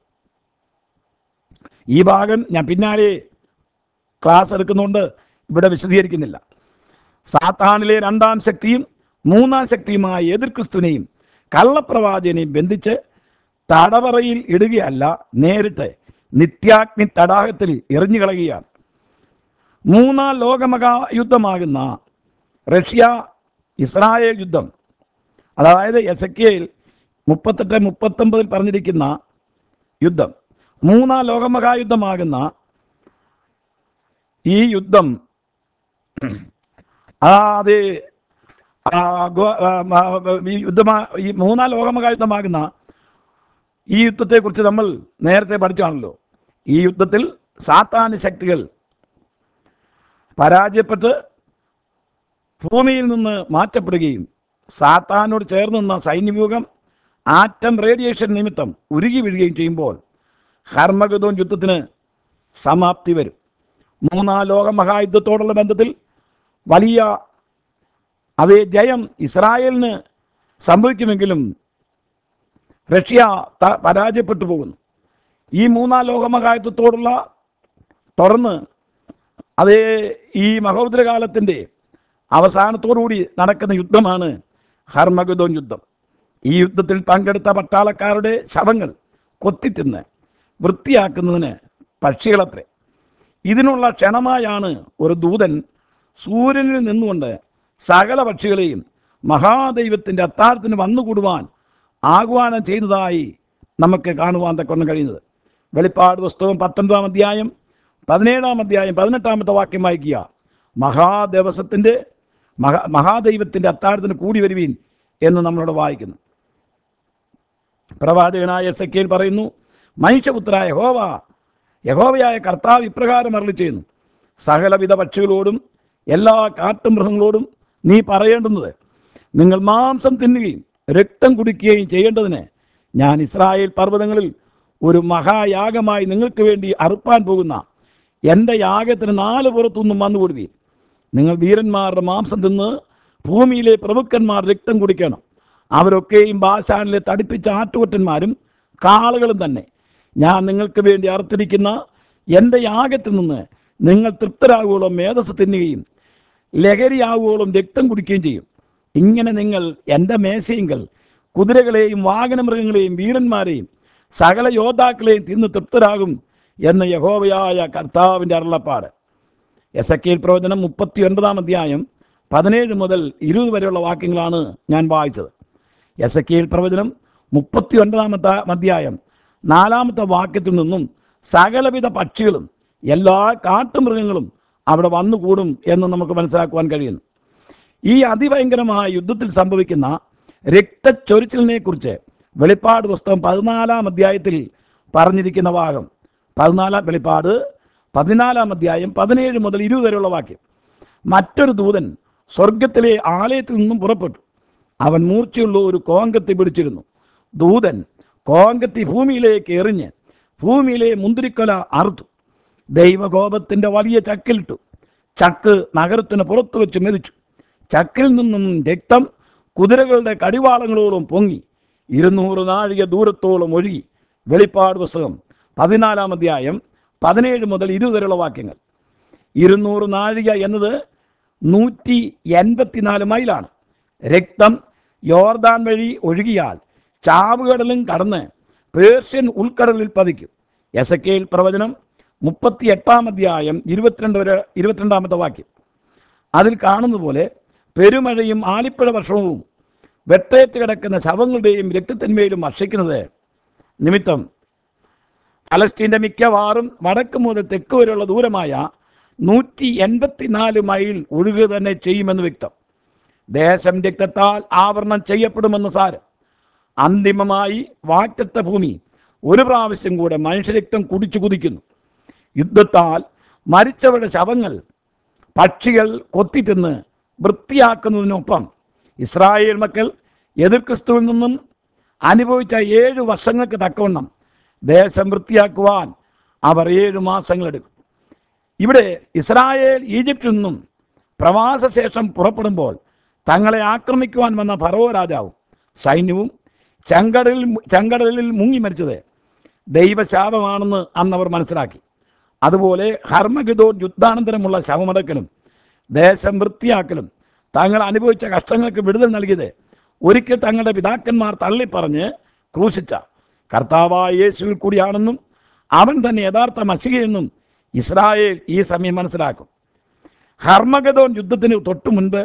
ഈ ഭാഗം ഞാൻ പിന്നാലെ ക്ലാസ് എടുക്കുന്നുണ്ട് ഇവിടെ വിശദീകരിക്കുന്നില്ല സാത്താനിലെ രണ്ടാം ശക്തിയും മൂന്നാം ശക്തിയുമായ എതിർ ക്രിസ്തുവിനെയും കള്ളപ്രവാചകനെയും ബന്ധിച്ച് തടവറയിൽ ഇടുകയല്ല നേരിട്ട് നിത്യാഗ്നി തടാകത്തിൽ എറിഞ്ഞു കളയുകയാണ് മൂന്നാം ലോകമഹായുദ്ധമാകുന്ന റഷ്യ ഇസ്രായേൽ യുദ്ധം അതായത് എസ് എ മുപ്പത്തെട്ട് മുപ്പത്തൊമ്പതിൽ പറഞ്ഞിരിക്കുന്ന യുദ്ധം മൂന്നാം ലോകമഹായുദ്ധമാകുന്ന ഈ യുദ്ധം ആ, അത് ആ, ഗോ- ആ, ആ, ഈ യുദ്ധമാ ഈ മൂന്നാം ലോകമഹായുദ്ധമാകുന്ന ഈ യുദ്ധത്തെക്കുറിച്ച് നമ്മൾ നേരത്തെ പഠിച്ചാണല്ലോ ഈ യുദ്ധത്തിൽ സാത്താന് ശക്തികൾ പരാജയപ്പെട്ട് ഭൂമിയിൽ നിന്ന് മാറ്റപ്പെടുകയും സാത്താനോട് ചേർന്ന് നിന്ന സൈന്യവ്യൂഹം ആറ്റം റേഡിയേഷൻ നിമിത്തം ഉരുകി വീഴുകയും ചെയ്യുമ്പോൾ ഹർമഗതോൻ യുദ്ധത്തിന് സമാപ്തി വരും മൂന്നാം ലോക മഹായുദ്ധത്തോടുള്ള ബന്ധത്തിൽ വലിയ അതേ ജയം ഇസ്രായേലിന് സംഭവിക്കുമെങ്കിലും റഷ്യ ത- പരാജയപ്പെട്ടു പോകുന്നു ഈ മൂന്നാം ലോകമഹായുദ്ധത്തോടുള്ള തുടർന്ന് അതേ ഈ മഹോദരകാലത്തിൻ്റെ അവസാനത്തോടുകൂടി നടക്കുന്ന യുദ്ധമാണ് ഹർമഗദോൻ യുദ്ധം ഈ യുദ്ധത്തിൽ പങ്കെടുത്ത പട്ടാളക്കാരുടെ ശവങ്ങൾ കൊത്തിത്തിന്ന് വൃത്തിയാക്കുന്നതിന് പക്ഷികളത്രേ ഇതിനുള്ള ക്ഷണമായാണ് ഒരു ദൂതൻ സൂര്യനിൽ നിന്നുകൊണ്ട് സകല പക്ഷികളെയും മഹാദൈവത്തിൻ്റെ അത്താഴത്തിന് വന്നുകൂടുവാൻ ആഹ്വാനം ചെയ്യുന്നതായി നമുക്ക് കാണുവാൻ തക്കൊണ്ടും കഴിയുന്നത് വെളിപ്പാട് പുസ്തകം പത്തൊൻപതാം അധ്യായം പതിനേഴാം അധ്യായം പതിനെട്ടാമത്തെ വാക്യം വായിക്കുക മഹാദിവസത്തിൻ്റെ മഹാ മഹാദൈവത്തിൻ്റെ അത്താഴത്തിന് കൂടി വരുവീൻ എന്ന് നമ്മളോട് വായിക്കുന്നു പ്രവാചകനായ എസക്കേൽ പറയുന്നു മനുഷ്യപുത്രായ യഹോവ യഹോവയായ കർത്താവ് ഇപ്രകാരം അരളി ചെയ്യുന്നു സകലവിധ പക്ഷികളോടും എല്ലാ കാട്ടുമൃഗങ്ങളോടും നീ പറയേണ്ടുന്നത് നിങ്ങൾ മാംസം തിന്നുകയും രക്തം കുടിക്കുകയും ചെയ്യേണ്ടതിന് ഞാൻ ഇസ്രായേൽ പർവ്വതങ്ങളിൽ ഒരു മഹായാഗമായി നിങ്ങൾക്ക് വേണ്ടി അറുപ്പാൻ പോകുന്ന എൻ്റെ യാഗത്തിന് നാല് പുറത്തുനിന്നും വന്നുകൂടുവീൻ നിങ്ങൾ വീരന്മാരുടെ മാംസം തിന്ന് ഭൂമിയിലെ പ്രഭുക്കന്മാർ രക്തം കുടിക്കണം അവരൊക്കെയും ബാസാനിലെ തടിപ്പിച്ച ആട്ടുകൊറ്റന്മാരും കാളുകളും തന്നെ ഞാൻ നിങ്ങൾക്ക് വേണ്ടി അറുത്തിരിക്കുന്ന എൻ്റെ യാഗത്തിൽ നിന്ന് നിങ്ങൾ തൃപ്തരാകുവോളം മേധസ് തിന്നുകയും ലഹരിയാകുവോളം രക്തം കുടിക്കുകയും ചെയ്യും ഇങ്ങനെ നിങ്ങൾ എൻ്റെ മേശയെങ്കിൽ കുതിരകളെയും വാഹനമൃഗങ്ങളെയും വീരന്മാരെയും സകല യോദ്ധാക്കളെയും തിന്ന് തൃപ്തരാകും എന്ന് യഹോവയായ കർത്താവിൻ്റെ അരുളപ്പാട് എസ് എ പ്രവചനം മുപ്പത്തി ഒൻപതാം അധ്യായം പതിനേഴ് മുതൽ ഇരുപത് വരെയുള്ള വാക്യങ്ങളാണ് ഞാൻ വായിച്ചത് എസ് എ പ്രവചനം മുപ്പത്തി ഒൻപതാമത്തെ അധ്യായം നാലാമത്തെ വാക്യത്തിൽ നിന്നും സകലവിധ പക്ഷികളും എല്ലാ കാട്ടുമൃഗങ്ങളും അവിടെ വന്നുകൂടും എന്ന് നമുക്ക് മനസ്സിലാക്കുവാൻ കഴിയുന്നു ഈ അതിഭയങ്കരമായ യുദ്ധത്തിൽ സംഭവിക്കുന്ന രക്തച്ചൊരിച്ചിലിനെ കുറിച്ച് വെളിപ്പാട് പുസ്തകം പതിനാലാം അധ്യായത്തിൽ പറഞ്ഞിരിക്കുന്ന ഭാഗം പതിനാലാം വെളിപ്പാട് പതിനാലാം അധ്യായം പതിനേഴ് മുതൽ ഇരുപത് വരെയുള്ള വാക്യം മറ്റൊരു ദൂതൻ സ്വർഗത്തിലെ ആലയത്തിൽ നിന്നും പുറപ്പെട്ടു അവൻ മൂർച്ചയുള്ള ഒരു കോങ്കത്തി പിടിച്ചിരുന്നു ദൂതൻ കോങ്കത്തി ഭൂമിയിലേക്ക് എറിഞ്ഞ് ഭൂമിയിലെ മുന്തിരിക്കൊല അറുത്തു ദൈവകോപത്തിൻ്റെ വലിയ ചക്കിലിട്ടു ചക്ക് നഗരത്തിന് പുറത്തു വെച്ച് മെതിച്ചു ചക്കിൽ നിന്നും രക്തം കുതിരകളുടെ കടിവാളങ്ങളോളം പൊങ്ങി ഇരുന്നൂറ് നാഴിക ദൂരത്തോളം ഒഴുകി വെളിപ്പാട് പുസ്തകം പതിനാലാം അധ്യായം പതിനേഴ് മുതൽ ഇരുപത് വരെയുള്ള വാക്യങ്ങൾ ഇരുന്നൂറ് നാഴിക എന്നത് നൂറ്റി എൺപത്തിനാല് മൈലാണ് രക്തം യോർദാൻ വഴി ഒഴുകിയാൽ ചാവുകടലും കടന്ന് പേർഷ്യൻ ഉൾക്കടലിൽ പതിക്കും എസക്കേൽ പ്രവചനം മുപ്പത്തി എട്ടാം അധ്യായം ഇരുപത്തിരണ്ട് വരെ ഇരുപത്തിരണ്ടാമത്തെ വാക്യം അതിൽ കാണുന്ന പോലെ പെരുമഴയും ആലിപ്പഴ വർഷവും വെട്ടേറ്റ് കിടക്കുന്ന ശവങ്ങളുടെയും രക്തത്തിന്മേലും വർഷിക്കുന്നത് നിമിത്തം പലസ്തീൻ്റെ മിക്കവാറും വടക്ക് മുതൽ തെക്ക് വരെയുള്ള ദൂരമായ നൂറ്റി എൺപത്തിനാല് മൈൽ ഒഴുകുക തന്നെ ചെയ്യുമെന്ന് വ്യക്തം ദേശം രക്തത്താൽ ആവരണം ചെയ്യപ്പെടുമെന്ന് സാരം അന്തിമമായി വാക്തത്വ ഭൂമി ഒരു പ്രാവശ്യം കൂടെ മനുഷ്യരക്തം കുടിച്ചു കുതിക്കുന്നു യുദ്ധത്താൽ മരിച്ചവരുടെ ശവങ്ങൾ പക്ഷികൾ കൊത്തിത്തിന്ന് വൃത്തിയാക്കുന്നതിനൊപ്പം ഇസ്രായേൽ മക്കൾ എതിർ ക്രിസ്തുവിൽ നിന്നും അനുഭവിച്ച ഏഴു വർഷങ്ങൾക്ക് തക്കവണ്ണം ദേശം വൃത്തിയാക്കുവാൻ അവർ ഏഴു മാസങ്ങളെടുക്കും ഇവിടെ ഇസ്രായേൽ ഈജിപ്തിൽ നിന്നും പ്രവാസശേഷം പുറപ്പെടുമ്പോൾ തങ്ങളെ ആക്രമിക്കുവാൻ വന്ന ഫറവോ രാജാവും സൈന്യവും ചെങ്കടലിൽ ചെങ്കടലിൽ മുങ്ങി മരിച്ചത് ദൈവശാപമാണെന്ന് അന്ന് അവർ മനസ്സിലാക്കി അതുപോലെ ഹർമഗിതോർ യുദ്ധാനന്തരമുള്ള ശവമടക്കലും ദേശം വൃത്തിയാക്കലും തങ്ങൾ അനുഭവിച്ച കഷ്ടങ്ങൾക്ക് വിടുതൽ നൽകിയത് ഒരിക്കൽ തങ്ങളുടെ പിതാക്കന്മാർ തള്ളിപ്പറഞ്ഞ് ക്രൂശിച്ച കർത്താവായ യേശുവിൽ കൂടിയാണെന്നും അവൻ തന്നെ യഥാർത്ഥ മസികയെന്നും ഇസ്രായേൽ ഈ സമയം മനസ്സിലാക്കും ഹർമഗതോൻ യുദ്ധത്തിന് തൊട്ടു മുൻപ്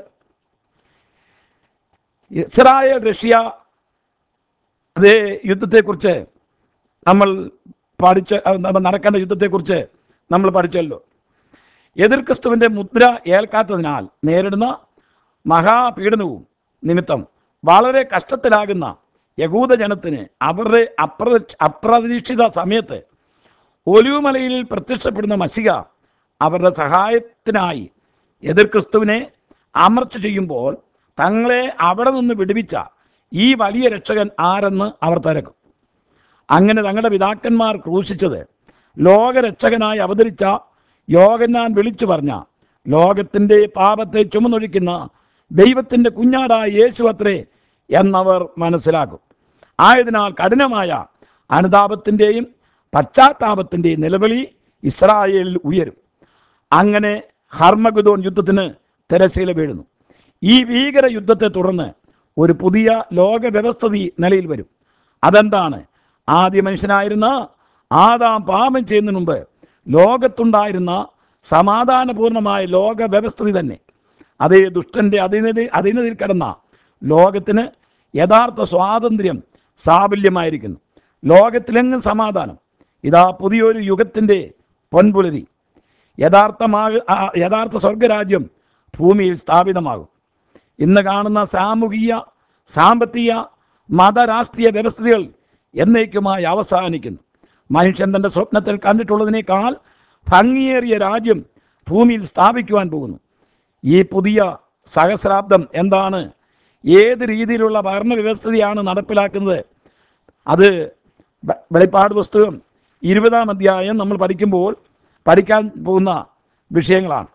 ഇസ്രായേൽ റഷ്യ അതേ യുദ്ധത്തെക്കുറിച്ച് നമ്മൾ പഠിച്ച അഹ് നമ്മ നടക്കേണ്ട യുദ്ധത്തെക്കുറിച്ച് നമ്മൾ പഠിച്ചല്ലോ എതിർ ക്രിസ്തുവിൻ്റെ മുദ്ര ഏൽക്കാത്തതിനാൽ നേരിടുന്ന മഹാപീഡനവും നിമിത്തം വളരെ കഷ്ടത്തിലാകുന്ന യഹൂദജനത്തിന് അവരുടെ അപ്ര അപ്രതീക്ഷിത സമയത്ത് ഒലിവുമലയിൽ പ്രത്യക്ഷപ്പെടുന്ന മസിക അവരുടെ സഹായത്തിനായി എതിർ ക്രിസ്തുവിനെ അമർച്ച ചെയ്യുമ്പോൾ തങ്ങളെ അവിടെ നിന്ന് വിടുവിച്ച ഈ വലിയ രക്ഷകൻ ആരെന്ന് അവർ തിരക്കും അങ്ങനെ തങ്ങളുടെ പിതാക്കന്മാർ ക്രൂശിച്ചത് ലോകരക്ഷകനായി അവതരിച്ച യോഗന്നാൻ വിളിച്ചു പറഞ്ഞ ലോകത്തിൻ്റെ പാപത്തെ ചുമന്നൊഴിക്കുന്ന ദൈവത്തിൻ്റെ കുഞ്ഞാടായ യേശു അത്രേ എന്നവർ മനസ്സിലാക്കും ആയതിനാൽ കഠിനമായ അനുതാപത്തിൻ്റെയും പശ്ചാത്താപത്തിൻ്റെയും നിലവിളി ഇസ്രായേലിൽ ഉയരും അങ്ങനെ ഹർമഗുദോൻ യുദ്ധത്തിന് തെരശീല വീഴുന്നു ഈ ഭീകര യുദ്ധത്തെ തുടർന്ന് ഒരു പുതിയ ലോക വ്യവസ്ഥിതി നിലയിൽ വരും അതെന്താണ് ആദ്യ മനുഷ്യനായിരുന്ന ആദാം പാപം ചെയ്യുന്നതിന് മുമ്പ് ലോകത്തുണ്ടായിരുന്ന സമാധാനപൂർണമായ ലോക വ്യവസ്ഥിതി തന്നെ അതേ ദുഷ്ടന്റെ അധീനത അധീനതയിൽ കിടന്ന ലോകത്തിന് യഥാർത്ഥ സ്വാതന്ത്ര്യം സാഫല്യമായിരിക്കുന്നു ലോകത്തിലെങ്ങും സമാധാനം ഇതാ പുതിയൊരു യുഗത്തിൻ്റെ പൊൻപുലരി യഥാർത്ഥമാക ആ, യഥാർത്ഥ സ്വർഗരാജ്യം ഭൂമിയിൽ സ്ഥാപിതമാകും ഇന്ന് കാണുന്ന സാമൂഹിക സാമ്പത്തിക മതരാഷ്ട്രീയ വ്യവസ്ഥകൾ എന്നേക്കുമായി അവസാനിക്കുന്നു മനുഷ്യൻ തൻ്റെ സ്വപ്നത്തിൽ കണ്ടിട്ടുള്ളതിനേക്കാൾ ഭംഗിയേറിയ രാജ്യം ഭൂമിയിൽ സ്ഥാപിക്കുവാൻ പോകുന്നു ഈ പുതിയ സഹസ്രാബ്ദം എന്താണ് ഏത് രീതിയിലുള്ള ഭരണവ്യവസ്ഥയാണ് നടപ്പിലാക്കുന്നത് അത് വെ- വെളിപ്പാട് പുസ്തകം ഇരുപതാം അധ്യായം നമ്മൾ പഠിക്കുമ്പോൾ പഠിക്കാൻ പോകുന്ന വിഷയങ്ങളാണ്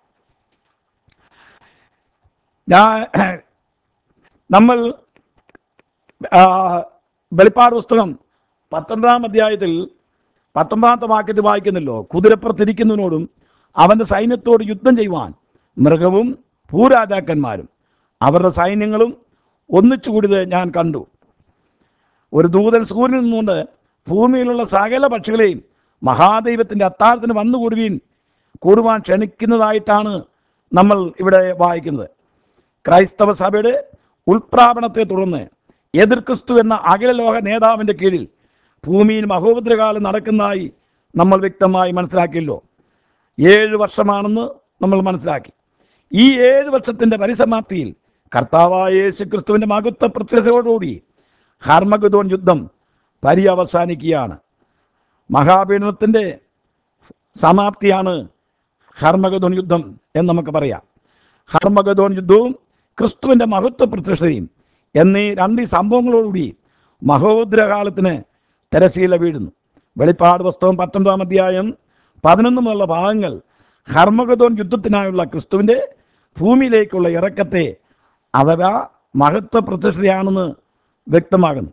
ഞാൻ നമ്മൾ ആ, വെളിപ്പാട് പുസ്തകം പത്തൊൻപതാം അധ്യായത്തിൽ പത്തൊമ്പതാമത്തെ വാക്യത്തിൽ വായിക്കുന്നില്ലോ കുതിരപ്പുറത്തിരിക്കുന്നതിനോടും അവൻ്റെ സൈന്യത്തോട് യുദ്ധം ചെയ്യുവാൻ മൃഗവും ഭൂരാജാക്കന്മാരും അവരുടെ സൈന്യങ്ങളും ഒന്നിച്ചു കൂടിയത് ഞാൻ കണ്ടു ഒരു ദൂതൻ സൂര്യനിൽ നിന്നുകൊണ്ട് ഭൂമിയിലുള്ള സകല പക്ഷികളെയും മഹാദൈവത്തിൻ്റെ അത്താഴത്തിന് വന്നുകൂടുവീൻ കൂടുവാൻ ക്ഷണിക്കുന്നതായിട്ടാണ് നമ്മൾ ഇവിടെ വായിക്കുന്നത് ക്രൈസ്തവ സഭയുടെ ഉൾപ്രാപണത്തെ തുടർന്ന് എതിർ ക്രിസ്തു എന്ന അഖിലലോക നേതാവിൻ്റെ കീഴിൽ ഭൂമിയിൽ മഹോപദ്രകാലം നടക്കുന്നതായി നമ്മൾ വ്യക്തമായി മനസ്സിലാക്കിയല്ലോ ഏഴ് വർഷമാണെന്ന് നമ്മൾ മനസ്സിലാക്കി ഈ ഏഴ് വർഷത്തിൻ്റെ പരിസമാപ്തിയിൽ കർത്താവായ യേശു ക്രിസ്തുവിൻ്റെ മഹത്വ പ്രത്യക്ഷയോടുകൂടി ഹർമഗുദോൻ യുദ്ധം പര്യവസാനിക്കുകയാണ് മഹാപീഡനത്തിൻ്റെ സമാപ്തിയാണ് ഹർമഗദോൻ യുദ്ധം എന്ന് നമുക്ക് പറയാം ഹർമഗദോൻ യുദ്ധവും ക്രിസ്തുവിൻ്റെ മഹത്വ പ്രത്യക്ഷതയും എന്നീ രണ്ട് ഈ സംഭവങ്ങളോടുകൂടി മഹോദ്രകാലത്തിന് തെരശീല വീഴുന്നു വെളിപ്പാട് പുസ്തകം പത്തൊൻപതാം അധ്യായം പതിനൊന്ന് മുതലുള്ള ഭാഗങ്ങൾ ഹർമഗദോൻ യുദ്ധത്തിനായുള്ള ക്രിസ്തുവിൻ്റെ ഭൂമിയിലേക്കുള്ള ഇറക്കത്തെ അഥവാ മഹത്വ പ്രത്യക്ഷതയാണെന്ന് വ്യക്തമാകുന്നു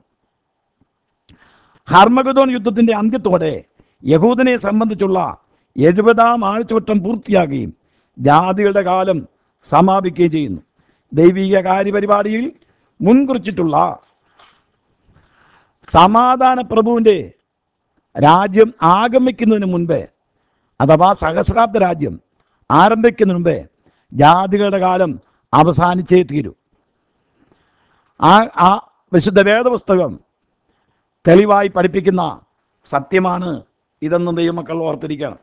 ഹർമഗദോൻ യുദ്ധത്തിൻ്റെ അന്ത്യത്തോടെ യഹൂദനെ സംബന്ധിച്ചുള്ള എഴുപതാം ആഴ്ചവട്ടം പൂർത്തിയാകുകയും ജാതികളുടെ കാലം സമാപിക്കുകയും ചെയ്യുന്നു ദൈവിക കാര്യപരിപാടിയിൽ മുൻകുറിച്ചിട്ടുള്ള സമാധാന പ്രഭുവിൻ്റെ രാജ്യം ആഗമിക്കുന്നതിന് മുൻപേ അഥവാ സഹസ്രാബ്ദ രാജ്യം ആരംഭിക്കുന്നതിന് മുമ്പേ ജാതികളുടെ കാലം അവസാനിച്ചേ തീരൂ ആ ആ വിശുദ്ധ വേദപുസ്തകം തെളിവായി പഠിപ്പിക്കുന്ന സത്യമാണ് ഇതെന്ന് ദൈവമക്കൾ ഓർത്തിരിക്കണം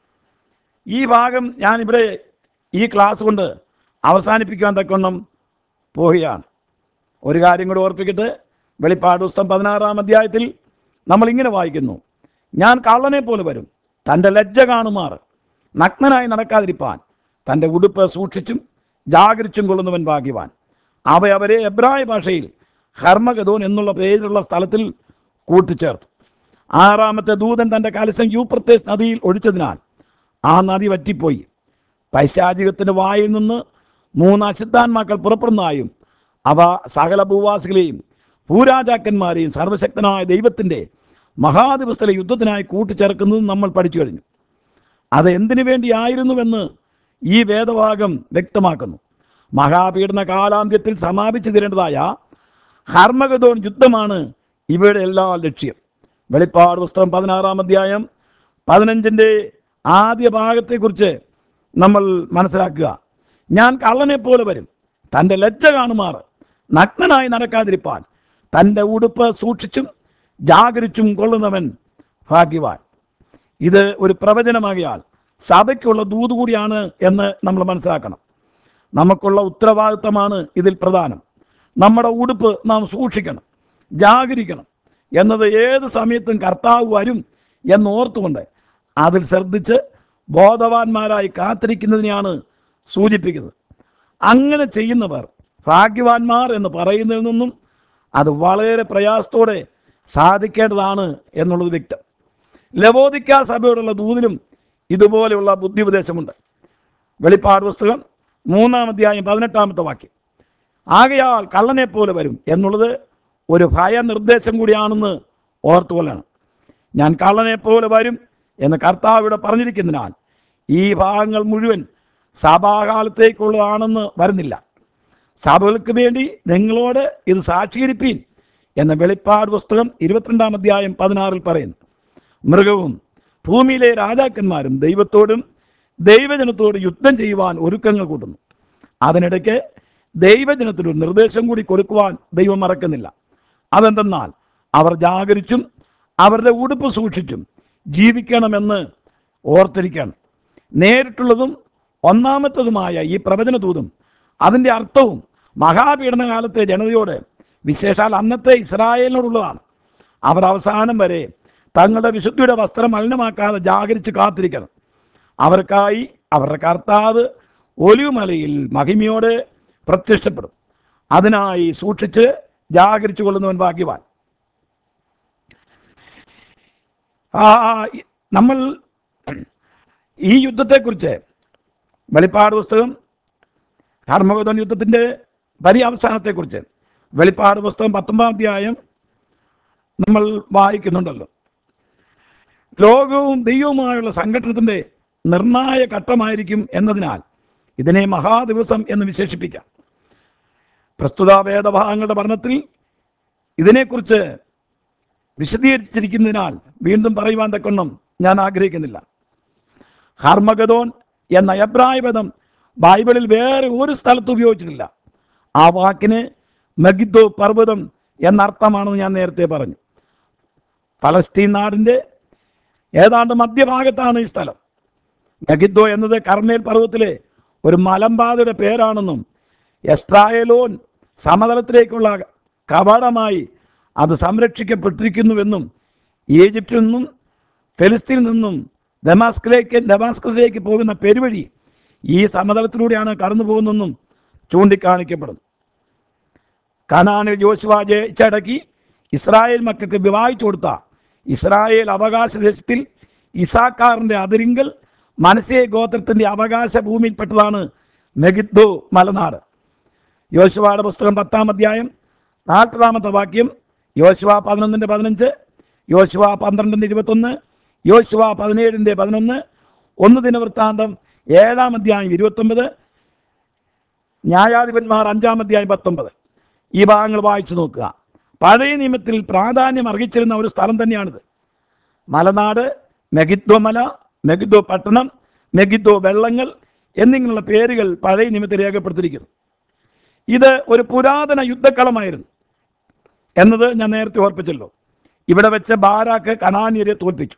ഈ ഭാഗം ഞാനിവിടെ ഈ ക്ലാസ് കൊണ്ട് അവസാനിപ്പിക്കാൻ തക്കൊണ്ണം പോവുകയാണ് ഒരു കാര്യം കൂടി ഓർപ്പിക്കട്ടെ വെളിപ്പാട് പുസ്തകം പതിനാറാം അധ്യായത്തിൽ നമ്മൾ ഇങ്ങനെ വായിക്കുന്നു ഞാൻ കള്ളനെ പോലെ വരും തൻ്റെ ലജ്ജ കാണുമാർ നഗ്നനായി നടക്കാതിരിപ്പാൻ തൻ്റെ ഉടുപ്പ് സൂക്ഷിച്ചും ജാഗരിച്ചും കൊള്ളുന്നവൻ ഭാഗ്യവാൻ അവ അവരെ എബ്രായ ഭാഷയിൽ ഹർമഗതോൻ എന്നുള്ള പേരിലുള്ള സ്ഥലത്തിൽ കൂട്ടിച്ചേർത്തു ആറാമത്തെ ദൂതൻ തൻ്റെ കലശം യൂപ്രത്തേസ് നദിയിൽ ഒഴിച്ചതിനാൽ ആ നദി വറ്റിപ്പോയി പൈശാചികത്തിൻ്റെ വായിൽ നിന്ന് മൂന്ന് അശുദ്ധാന്മാക്കൾ പുറപ്പെടുന്നതായും അവ സകല ഭൂവാസികളെയും ഭൂരാജാക്കന്മാരെയും സർവശക്തനായ ദൈവത്തിൻ്റെ മഹാദിവസത്തിലെ യുദ്ധത്തിനായി കൂട്ടിച്ചേർക്കുന്നതും നമ്മൾ പഠിച്ചു കഴിഞ്ഞു അത് എന്തിനു വേണ്ടിയായിരുന്നുവെന്ന് ഈ വേദഭാഗം വ്യക്തമാക്കുന്നു മഹാപീഡന കാലാന്ത്യത്തിൽ സമാപിച്ചു തരേണ്ടതായ ഹർമഗതോൻ യുദ്ധമാണ് ഇവയുടെ എല്ലാ ലക്ഷ്യം വെളിപ്പാട് പുസ്തകം പതിനാറാം അധ്യായം പതിനഞ്ചിൻ്റെ ആദ്യ ഭാഗത്തെക്കുറിച്ച് നമ്മൾ മനസ്സിലാക്കുക ഞാൻ കള്ളനെ പോലെ വരും തൻ്റെ ലജ്ജ കാണുമാറ് നഗ്നനായി നടക്കാതിരിപ്പാൻ തൻ്റെ ഉടുപ്പ് സൂക്ഷിച്ചും ജാഗരിച്ചും കൊള്ളുന്നവൻ ഭാഗ്യവാൻ ഇത് ഒരു പ്രവചനമാകിയാൽ സഭയ്ക്കുള്ള ദൂത് കൂടിയാണ് എന്ന് നമ്മൾ മനസ്സിലാക്കണം നമുക്കുള്ള ഉത്തരവാദിത്തമാണ് ഇതിൽ പ്രധാനം നമ്മുടെ ഉടുപ്പ് നാം സൂക്ഷിക്കണം ജാഗരിക്കണം എന്നത് ഏത് സമയത്തും കർത്താവ് വരും എന്നോർത്തുകൊണ്ട് അതിൽ ശ്രദ്ധിച്ച് ബോധവാന്മാരായി കാത്തിരിക്കുന്നതിനെയാണ് സൂചിപ്പിക്കുന്നത് അങ്ങനെ ചെയ്യുന്നവർ ഭാഗ്യവാന്മാർ എന്ന് പറയുന്നതിൽ നിന്നും അത് വളരെ പ്രയാസത്തോടെ സാധിക്കേണ്ടതാണ് എന്നുള്ളത് വ്യക്തം ലവോദിക്ക സഭയോടുള്ള ദൂതിലും ഇതുപോലെയുള്ള ബുദ്ധി ഉപദേശമുണ്ട് വെളിപ്പാട് പുസ്തകം മൂന്നാം അധ്യായം പതിനെട്ടാമത്തെ വാക്യം ആകയാൽ കള്ളനെ പോലെ വരും എന്നുള്ളത് ഒരു ഭയനിർദ്ദേശം കൂടിയാണെന്ന് ഓർത്തുകൊള്ളണം ഞാൻ കള്ളനെ പോലെ വരും എന്ന് കർത്താവ് ഇവിടെ പറഞ്ഞിരിക്കുന്നതിനാൽ ഈ ഭാഗങ്ങൾ മുഴുവൻ സഭാകാലത്തേക്കുള്ളതാണെന്ന് വരുന്നില്ല സഭകൾക്ക് വേണ്ടി നിങ്ങളോട് ഇത് സാക്ഷീകരിപ്പീൻ എന്ന വെളിപ്പാട് പുസ്തകം ഇരുപത്തിരണ്ടാം അധ്യായം പതിനാറിൽ പറയുന്നു മൃഗവും ഭൂമിയിലെ രാജാക്കന്മാരും ദൈവത്തോടും ദൈവജനത്തോടും യുദ്ധം ചെയ്യുവാൻ ഒരുക്കങ്ങൾ കൂട്ടുന്നു അതിനിടയ്ക്ക് ദൈവജനത്തിന് ഒരു നിർദ്ദേശം കൂടി കൊടുക്കുവാൻ ദൈവം മറക്കുന്നില്ല അതെന്തെന്നാൽ അവർ ജാഗരിച്ചും അവരുടെ ഉടുപ്പ് സൂക്ഷിച്ചും ജീവിക്കണമെന്ന് ഓർത്തിരിക്കണം നേരിട്ടുള്ളതും ഒന്നാമത്തതുമായ ഈ പ്രവചനദൂതും അതിൻ്റെ അർത്ഥവും മഹാപീഡനകാലത്തെ ജനതയോട് വിശേഷാൽ അന്നത്തെ ഇസ്രായേലിനോടുള്ളതാണ് അവർ അവസാനം വരെ തങ്ങളുടെ വിശുദ്ധിയുടെ വസ്ത്രം മലിനമാക്കാതെ ജാഗരിച്ച് കാത്തിരിക്കണം അവർക്കായി അവരുടെ കർത്താവ് ഒലിവുമലയിൽ മഹിമയോടെ പ്രത്യക്ഷപ്പെടും അതിനായി സൂക്ഷിച്ച് ജാഗരിച്ചു കൊള്ളുന്നവൻ ഭാഗ്യവാൻ ആ നമ്മൾ ഈ യുദ്ധത്തെക്കുറിച്ച് വെളിപ്പാട് പുസ്തകം ധർമ്മഗതൻ യുദ്ധത്തിൻ്റെ പര്യവസാനത്തെക്കുറിച്ച് വെളിപ്പാട് പുസ്തകം പത്തൊമ്പതാം അധ്യായം നമ്മൾ വായിക്കുന്നുണ്ടല്ലോ ലോകവും ദൈവവുമായുള്ള സംഘടനത്തിൻ്റെ നിർണായ ഘട്ടമായിരിക്കും എന്നതിനാൽ ഇതിനെ മഹാദിവസം എന്ന് വിശേഷിപ്പിക്കാം പ്രസ്തുത വേദഭാഗങ്ങളുടെ പഠനത്തിൽ ഇതിനെക്കുറിച്ച് വിശദീകരിച്ചിരിക്കുന്നതിനാൽ വീണ്ടും പറയുവാൻ തക്കൊണ്ണം ഞാൻ ആഗ്രഹിക്കുന്നില്ല ഹർമഗതോൻ എന്ന എബ്രായ പദം ബൈബിളിൽ വേറെ ഒരു സ്ഥലത്ത് ഉപയോഗിച്ചിട്ടില്ല ആ വാക്കിന് മഗിദ്ദോ പർവ്വതം എന്നർത്ഥമാണെന്ന് ഞാൻ നേരത്തെ പറഞ്ഞു ഫലസ്തീൻ നാടിൻ്റെ ഏതാണ്ട് മധ്യഭാഗത്താണ് ഈ സ്ഥലം മഗിദ്ദോ എന്നത് കർമ്മേൽ പർവ്വതത്തിലെ ഒരു മലമ്പാതയുടെ പേരാണെന്നും എസ്ട്രായലോൻ സമതലത്തിലേക്കുള്ള കവാടമായി അത് സംരക്ഷിക്കപ്പെട്ടിരിക്കുന്നുവെന്നും ഈജിപ്തിൽ നിന്നും ഫെലിസ്തീനിൽ നിന്നും ഡമാസ്കിലേക്ക് ഡമാസ്കസിലേക്ക് പോകുന്ന പെരുവഴി ഈ സമതലത്തിലൂടെയാണ് കടന്നു പോകുന്നതെന്നും ചൂണ്ടിക്കാണിക്കപ്പെടുന്നു കനാനിൽ യോശുവ ജയിച്ചടക്കി ഇസ്രായേൽ മക്കൾക്ക് വിവാഹിച്ചു കൊടുത്ത ഇസ്രായേൽ അവകാശ ദേശത്തിൽ ഇസാക്കാറിൻ്റെ അതിരിങ്കൽ മനസ്സേ ഗോത്രത്തിൻ്റെ അവകാശ ഭൂമിയിൽപ്പെട്ടതാണ് മെഗിദ്ദോ മലനാട് യോശുവയുടെ പുസ്തകം പത്താം അധ്യായം നാൽപ്പതാമത്തെ വാക്യം യോശുവ പതിനൊന്നിൻ്റെ പതിനഞ്ച് യോശുവ പന്ത്രണ്ടിൻ്റെ ഇരുപത്തൊന്ന് യോശുവ പതിനേഴിൻ്റെ പതിനൊന്ന് ഒന്ന് ദിനവൃത്താന്തം ഏഴാം അധ്യായം ഇരുപത്തൊമ്പത് ന്യായാധിപന്മാർ അഞ്ചാം അധ്യായം പത്തൊമ്പത് ഈ ഭാഗങ്ങൾ വായിച്ചു നോക്കുക പഴയ നിയമത്തിൽ പ്രാധാന്യം അർഹിച്ചിരുന്ന ഒരു സ്ഥലം തന്നെയാണിത് മലനാട് മെഗിദ്ദോ മല മെഗിദ്ദോ പട്ടണം മെഗിദ്ദോ വെള്ളങ്ങൾ എന്നിങ്ങനെയുള്ള പേരുകൾ പഴയ നിയമത്തിൽ രേഖപ്പെടുത്തിയിരിക്കുന്നു ഇത് ഒരു പുരാതന യുദ്ധക്കളമായിരുന്നു എന്നത് ഞാൻ നേരത്തെ ഓർപ്പിച്ചല്ലോ ഇവിടെ വെച്ച് ബാരാക്ക് കനാനിയരെ തോൽപ്പിച്ചു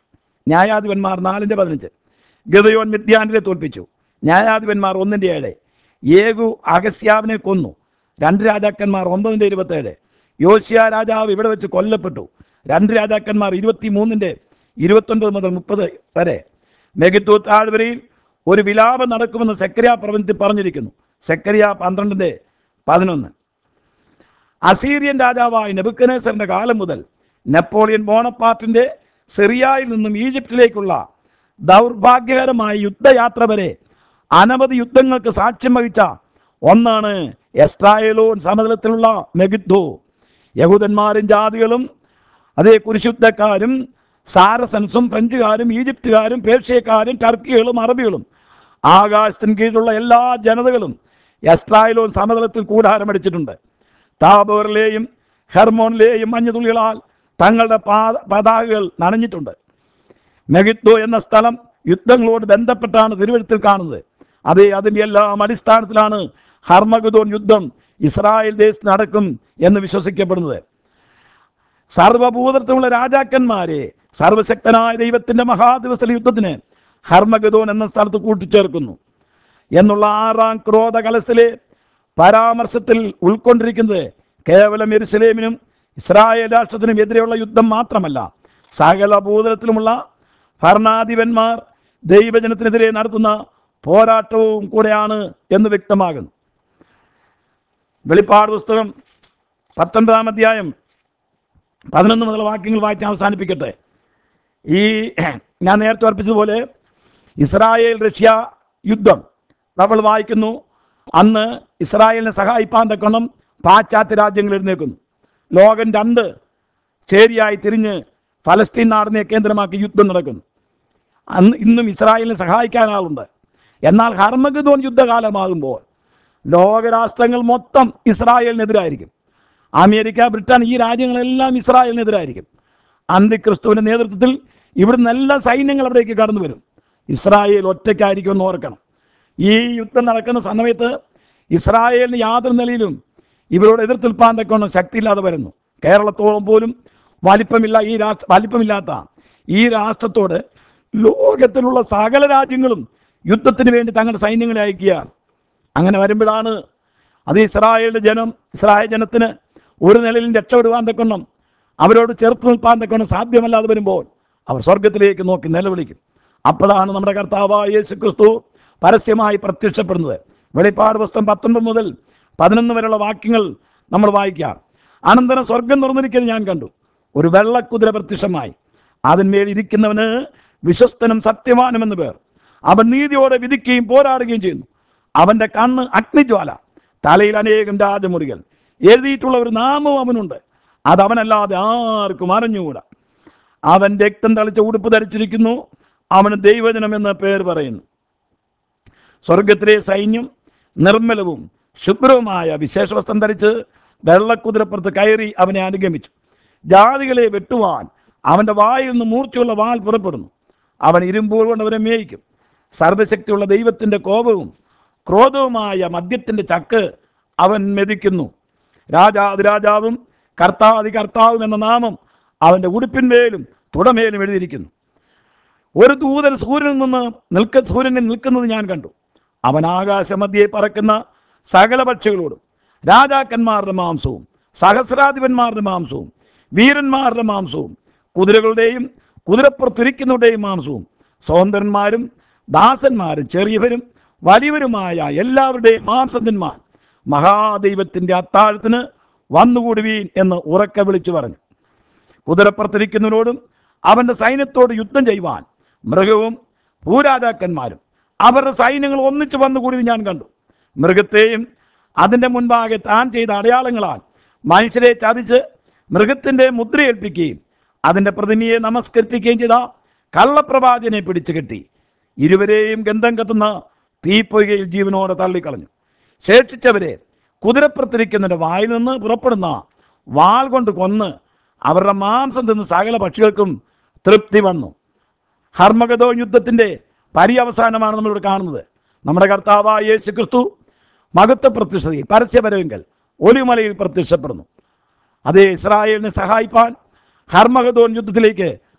ന്യായാധിപന്മാർ നാലിൻ്റെ പതിനഞ്ച് ഗതയോൻ മിദ്യാനിലെ തോൽപ്പിച്ചു ന്യായാധിപന്മാർ ഒന്നിൻ്റെ ഏഴ് ഏകു അഗസ്യാവിനെ കൊന്നു രണ്ട് രാജാക്കന്മാർ ഒമ്പതിൻ്റെ ഇരുപത്തേഴ് യോശിയ രാജാവ് ഇവിടെ വെച്ച് കൊല്ലപ്പെട്ടു രണ്ട് രാജാക്കന്മാർ ഇരുപത്തി മൂന്നിൻ്റെ ഇരുപത്തൊൻപത് മുതൽ മുപ്പത് വരെ മെഗിത്തു താഴ്വരയിൽ ഒരു വിലാപം നടക്കുമെന്ന് സെക്രിയ പ്രവചനത്തിൽ പറഞ്ഞിരിക്കുന്നു സെക്രിയ പന്ത്രണ്ടിൻ്റെ പതിനൊന്ന് അസീറിയൻ രാജാവായ നെബുക്കനേസറിന്റെ കാലം മുതൽ നെപ്പോളിയൻ ബോണപ്പാർട്ടിന്റെ സിറിയയിൽ നിന്നും ഈജിപ്തിലേക്കുള്ള ദൗർഭാഗ്യകരമായ യുദ്ധയാത്ര വരെ അനവധി യുദ്ധങ്ങൾക്ക് സാക്ഷ്യം വഹിച്ച ഒന്നാണ് എസ്ട്രായലോൺ സമതലത്തിലുള്ള മെഗിദ്ദോ യഹൂദന്മാരും ജാതികളും അതേ കുരിശുദ്ധക്കാരും സാരസൻസും ഫ്രഞ്ചുകാരും ഈജിപ്തുകാരും പേർഷ്യക്കാരും ടർക്കികളും അറബികളും ആകാശത്തിന് കീഴിലുള്ള എല്ലാ ജനതകളും എസ്ട്രായലോൺ സമതലത്തിൽ കൂടാരമടിച്ചിട്ടുണ്ട് താബോറിലെയും ഹെർമോണിലെയും മഞ്ഞുതുള്ളികളാൽ തങ്ങളുടെ പാത പതാകകൾ നനഞ്ഞിട്ടുണ്ട് മെഗിത്തോ എന്ന സ്ഥലം യുദ്ധങ്ങളോട് ബന്ധപ്പെട്ടാണ് തിരുവഴുത്തിൽ കാണുന്നത് അതേ അതിൻ്റെ എല്ലാം അടിസ്ഥാനത്തിലാണ് ഹർമഗദോൻ യുദ്ധം ഇസ്രായേൽ ദേശത്ത് നടക്കും എന്ന് വിശ്വസിക്കപ്പെടുന്നത് സർവഭൂതത്വമുള്ള രാജാക്കന്മാരെ സർവശക്തനായ ദൈവത്തിന്റെ മഹാദിവസത്തിലെ യുദ്ധത്തിന് ഹർമഗദോൻ എന്ന സ്ഥലത്ത് കൂട്ടിച്ചേർക്കുന്നു എന്നുള്ള ആറാം ക്രോധ കലശത്തിലെ പരാമർശത്തിൽ ഉൾക്കൊണ്ടിരിക്കുന്നത് കേവലം എരുസലേമിനും ഇസ്രായേൽ രാഷ്ട്രത്തിനും എതിരെയുള്ള യുദ്ധം മാത്രമല്ല സകല ഭൂതലത്തിലുമുള്ള ഭരണാധിപന്മാർ ദൈവജനത്തിനെതിരെ നടത്തുന്ന പോരാട്ടവും കൂടെയാണ് എന്ന് വ്യക്തമാകുന്നു വെളിപ്പാട് പുസ്തകം പത്തൊൻപതാം അധ്യായം പതിനൊന്ന് മുതൽ വാക്യങ്ങൾ വായിച്ച് അവസാനിപ്പിക്കട്ടെ ഈ ഞാൻ നേരത്തെ അർപ്പിച്ചതുപോലെ ഇസ്രായേൽ റഷ്യ യുദ്ധം നമ്മൾ വായിക്കുന്നു അന്ന് ഇസ്രായേലിനെ സഹായിപ്പാൻ തക്കണം പാശ്ചാത്യ രാജ്യങ്ങൾ എഴുന്നേക്കുന്നു ലോകം രണ്ട് ചേരിയായി തിരിഞ്ഞ് ഫലസ്തീൻ നാടിനെ കേന്ദ്രമാക്കി യുദ്ധം നടക്കുന്നു അന്ന് ഇന്നും ഇസ്രായേലിനെ സഹായിക്കാൻ ആളുണ്ട് എന്നാൽ ഹർമഗദോൻ യുദ്ധകാലമാകുമ്പോൾ ലോകരാഷ്ട്രങ്ങൾ മൊത്തം ഇസ്രായേലിനെതിരായിരിക്കും അമേരിക്ക ബ്രിട്ടൻ ഈ രാജ്യങ്ങളെല്ലാം ഇസ്രായേലിനെതിരായിരിക്കും അന്തിക്രിസ്തുവിൻ്റെ നേതൃത്വത്തിൽ ഇവിടുന്ന് എല്ലാ സൈന്യങ്ങൾ അവിടേക്ക് കടന്നു വരും ഇസ്രായേൽ ഒറ്റയ്ക്കായിരിക്കും എന്ന് ഓർക്കണം ഈ യുദ്ധം നടക്കുന്ന സമയത്ത് ഇസ്രായേലിന് യാതൊരു നിലയിലും ഇവരോട് എതിർത്തിൽപ്പാൻ തക്കവണ്ണം ശക്തിയില്ലാതെ വരുന്നു കേരളത്തോളം പോലും വലിപ്പമില്ല ഈ രാഷ്ട്ര വലിപ്പമില്ലാത്ത ഈ രാഷ്ട്രത്തോട് ലോകത്തിലുള്ള സകല രാജ്യങ്ങളും യുദ്ധത്തിന് വേണ്ടി തങ്ങളുടെ സൈന്യങ്ങളെ അയക്കുകയാണ് അങ്ങനെ വരുമ്പോഴാണ് അത് ഇസ്രായേലിന്റെ ജനം ഇസ്രായേൽ ജനത്തിന് ഒരു നിലയിലും രക്ഷപ്പെടുവാൻ തക്കണം അവരോട് ചേർത്ത് നിൽപ്പാൻ തക്കണം സാധ്യമല്ലാതെ വരുമ്പോൾ അവർ സ്വർഗത്തിലേക്ക് നോക്കി നിലവിളിക്കും അപ്പോഴാണ് നമ്മുടെ കർത്താവായ യേശു ക്രിസ്തു പരസ്യമായി പ്രത്യക്ഷപ്പെടുന്നത് വെളിപ്പാട് പുസ്തകം പത്തൊൻപത് മുതൽ പതിനൊന്ന് വരെയുള്ള വാക്യങ്ങൾ നമ്മൾ വായിക്കാം അനന്തരം സ്വർഗം തുറന്നിരിക്കുന്നത് ഞാൻ കണ്ടു ഒരു വെള്ളക്കുതിര പ്രത്യക്ഷമായി അതിന്മേൽ ഇരിക്കുന്നവന് വിശ്വസ്തനും സത്യവാനും എന്ന് പേർ അവൻ നീതിയോടെ വിധിക്കുകയും പോരാടുകയും ചെയ്യുന്നു അവന്റെ കണ്ണ് അഗ്നിജ്വാല തലയിൽ അനേകം രാജമുറികൾ എഴുതിയിട്ടുള്ള ഒരു നാമവും അവനുണ്ട് അത് അവനല്ലാതെ ആർക്കും അറിഞ്ഞുകൂടാ അവൻ രക്തം തളിച്ച ഉടുപ്പ് ധരിച്ചിരിക്കുന്നു അവന് ദൈവജനം എന്ന പേര് പറയുന്നു സ്വർഗത്തിലെ സൈന്യം നിർമ്മലവും ശുഭ്രവുമായ വിശേഷവസ്ത്രം ധരിച്ച് വെള്ളക്കുതിരപ്പുറത്ത് കയറി അവനെ അനുഗമിച്ചു ജാതികളെ വെട്ടുവാൻ അവൻ്റെ വായിൽ നിന്ന് മൂർച്ചയുള്ള വാൽ പുറപ്പെടുന്നു അവൻ ഇരുമ്പോൾ കൊണ്ട് അവരെ മേയിക്കും സർവശക്തിയുള്ള ദൈവത്തിൻ്റെ കോപവും ക്രോധവുമായ മദ്യത്തിൻ്റെ ചക്ക് അവൻ മെതിക്കുന്നു രാജാതിരാജാവും കർത്താതി കർത്താവും എന്ന നാമം അവൻ്റെ ഉടുപ്പിന്മേലും തുടമേലും എഴുതിയിരിക്കുന്നു ഒരു ദൂതൻ സൂര്യനിൽ നിന്ന് നിൽക്ക സൂര്യനിൽ നിൽക്കുന്നത് ഞാൻ കണ്ടു അവൻ ആകാശമധ്യേ പറക്കുന്ന സകല പക്ഷികളോടും രാജാക്കന്മാരുടെ മാംസവും സഹസ്രാധിപന്മാരുടെ മാംസവും വീരന്മാരുടെ മാംസവും കുതിരകളുടെയും കുതിരപ്പുറത്തിരിക്കുന്നവരുടെയും മാംസവും സ്വതന്ത്രന്മാരും ദാസന്മാരും ചെറിയവരും വലിയവരുമായ എല്ലാവരുടെയും മാംസത്തിന്മാർ മഹാദൈവത്തിൻ്റെ അത്താഴത്തിന് വന്നുകൂടുവീൻ എന്ന് ഉറക്കെ വിളിച്ചു പറഞ്ഞു കുതിരപ്പുറത്തിരിക്കുന്നവരോടും അവന്റെ സൈന്യത്തോട് യുദ്ധം ചെയ്യുവാൻ മൃഗവും ഭൂരാജാക്കന്മാരും അവരുടെ സൈന്യങ്ങൾ ഒന്നിച്ചു വന്നുകൂടി ഞാൻ കണ്ടു മൃഗത്തെയും അതിൻ്റെ മുൻപാകെ താൻ ചെയ്ത അടയാളങ്ങളാൽ മനുഷ്യരെ ചതിച്ച് മൃഗത്തിൻ്റെ മുദ്രയേൽപ്പിക്കുകയും അതിൻ്റെ പ്രതിമയെ നമസ്കരിപ്പിക്കുകയും ചെയ്ത കള്ളപ്രവാചനെ പിടിച്ചു കെട്ടി ഇരുവരെയും ഗന്ധം കത്തുന്ന തീപ്പൊയ്കയിൽ ജീവനോടെ തള്ളിക്കളഞ്ഞു ശേഷിച്ചവരെ കുതിരപ്പുറത്തിരിക്കുന്നതിൻ്റെ വായിൽ നിന്ന് പുറപ്പെടുന്ന വാൾ കൊണ്ട് കൊന്ന് അവരുടെ മാംസം തിന്ന് സകല പക്ഷികൾക്കും തൃപ്തി വന്നു ഹർമഗതോ യുദ്ധത്തിൻ്റെ പര്യവസാനമാണ് നമ്മളിവിടെ കാണുന്നത് നമ്മുടെ കർത്താവായ യേശു ക്രിസ്തു മഹത്വ പ്രത്യക്ഷതയിൽ പരസ്യപരമെങ്കിൽ ഒലിമലയിൽ പ്രത്യക്ഷപ്പെടുന്നു അതേ ഇസ്രായേലിനെ സഹായിപ്പാൻ ഹർമഗതോൻ യുദ്ധത്തിലേക്ക്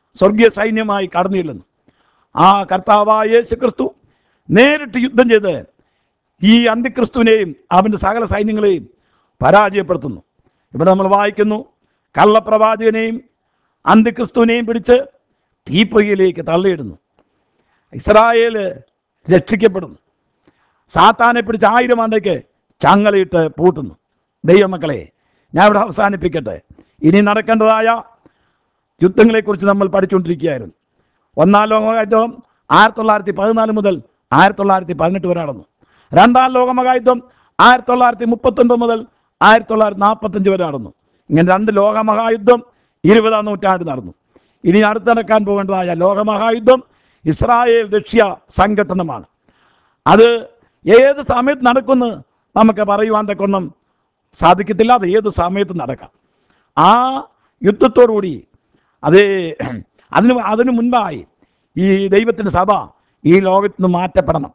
സ്വർഗീയ സൈന്യമായി കടന്നു ചെല്ലുന്നു ആ കർത്താവായ യേശു ക്രിസ്തു നേരിട്ട് യുദ്ധം ചെയ്ത് ഈ അന്തിക്രിസ്തുവിനെയും അവൻ്റെ സകല സൈന്യങ്ങളെയും പരാജയപ്പെടുത്തുന്നു ഇവിടെ നമ്മൾ വായിക്കുന്നു കള്ളപ്രവാചകനെയും അന്തിക്രിസ്തുവിനെയും പിടിച്ച് തീപ്പൊയ്യിലേക്ക് തള്ളിയിടുന്നു ഇസ്രായേൽ രക്ഷിക്കപ്പെടുന്നു സാത്താനെ പിടിച്ച് ആയിരം ആണ്ടേക്ക് ചങ്ങലയിട്ട് പൂട്ടുന്നു ദൈവമക്കളെ ഞാൻ ഇവിടെ അവസാനിപ്പിക്കട്ടെ ഇനി നടക്കേണ്ടതായ യുദ്ധങ്ങളെക്കുറിച്ച് നമ്മൾ പഠിച്ചുകൊണ്ടിരിക്കുകയായിരുന്നു ഒന്നാം ലോകമഹായുദ്ധം ആയിരത്തി തൊള്ളായിരത്തി പതിനാല് മുതൽ ആയിരത്തി തൊള്ളായിരത്തി പതിനെട്ട് വരെ നടന്നു രണ്ടാം ലോകമഹായുദ്ധം ആയിരത്തി തൊള്ളായിരത്തി മുപ്പത്തൊൻപത് മുതൽ ആയിരത്തി തൊള്ളായിരത്തി നാൽപ്പത്തഞ്ച് വരെ നടന്നു ഇങ്ങനെ രണ്ട് ലോകമഹായുദ്ധം ഇരുപതാം നൂറ്റാണ്ട് നടന്നു ഇനി അടുത്ത് നടക്കാൻ പോകേണ്ടതായ ലോകമഹായുദ്ധം ഇസ്രായേൽ റഷ്യ സംഘട്ടനമാണ് അത് ഏത് സമയത്ത് നടക്കുമെന്ന് നമുക്ക് പറയുവാൻ തക്കൊന്നും സാധിക്കത്തില്ല അത് ഏത് സമയത്ത് നടക്കാം ആ യുദ്ധത്തോടുകൂടി അത് അതിന് അതിനു മുൻപായി ഈ ദൈവത്തിൻ്റെ സഭ ഈ ലോകത്ത് നിന്ന് മാറ്റപ്പെടണം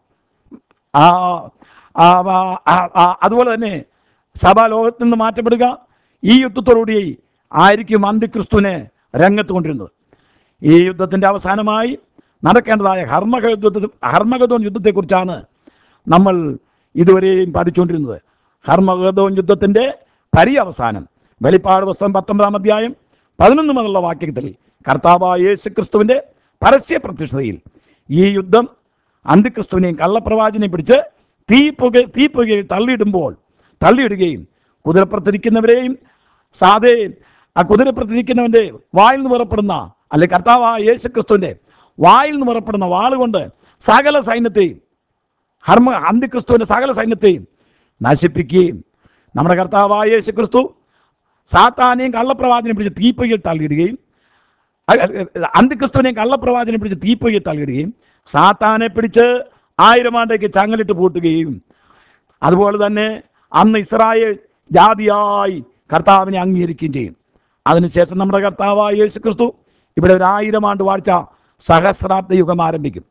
ആ ആ, ആ, ആ, അതുപോലെ തന്നെ സഭ ലോകത്ത് നിന്ന് മാറ്റപ്പെടുക ഈ യുദ്ധത്തോടുകൂടി ആയിരിക്കും അന്തിക്രിസ്തുവിനെ രംഗത്ത് കൊണ്ടിരുന്നത് ഈ യുദ്ധത്തിൻ്റെ അവസാനമായി നടക്കേണ്ടതായ ഹർമക യുദ്ധത്തെ ഹർമഗതോൻ യുദ്ധത്തെക്കുറിച്ചാണ് നമ്മൾ ഇതുവരെയും പഠിച്ചുകൊണ്ടിരുന്നത് ഹർമഗതോൻ യുദ്ധത്തിൻ്റെ പര്യവസാനം വെളിപ്പാട് പുസ്തകം പത്തൊമ്പതാം അധ്യായം പതിനൊന്ന് മുതലുള്ള വാക്യത്തിൽ കർത്താവായ യേശു ക്രിസ്തുവിൻ്റെ പരസ്യ പ്രത്യക്ഷതയിൽ ഈ യുദ്ധം അന്തിക്രിസ്തുവിനെയും കള്ളപ്രവാചനെയും പിടിച്ച് തീപ്പുക തീപ്പുകയിൽ തള്ളിയിടുമ്പോൾ തള്ളിയിടുകയും കുതിരപ്പുറത്തിരിക്കുന്നവരെയും സാധേ ആ കുതിരപ്പുറത്തിരിക്കുന്നവൻ്റെ വായിൽ നിന്ന് പുറപ്പെടുന്ന അല്ലെ കർത്താവായ യേശു ക്രിസ്തുവിൻ്റെ വായിൽ നിന്ന് പുറപ്പെടുന്ന വാളുകൊണ്ട് സകല സൈന്യത്തെയും ഹർമ്മ അന്തിക്രിസ്തുവിൻ്റെ സകല സൈന്യത്തെയും നശിപ്പിക്കുകയും നമ്മുടെ കർത്താവായ യേശു ക്രിസ്തു സാത്താനെയും കള്ളപ്രവാചനെയും പിടിച്ച് തീപ്പൊയ്യിൽ തള്ളിയിടുകയും അ- അ- അന്തിക്രിസ്തുവിനെയും കള്ളപ്രവാചനെ പിടിച്ച് തീപ്പൊയ്യിൽ തള്ളിയിടുകയും സാത്താനെ പിടിച്ച് ആയിരം ആണ്ടേക്ക് ചങ്ങലിട്ട് പൂട്ടുകയും അതുപോലെ തന്നെ അന്ന് ഇസ്രായേൽ ജാതിയായി കർത്താവിനെ അംഗീകരിക്കുകയും ചെയ്യും അതിനുശേഷം നമ്മുടെ കർത്താവായ യേശു ക്രിസ്തു ഇവിടെ ഒരു ആയിരം ആണ്ട് വാഴ്ച സഹസ്രാബ്ദ യുഗം ആരംഭിക്കും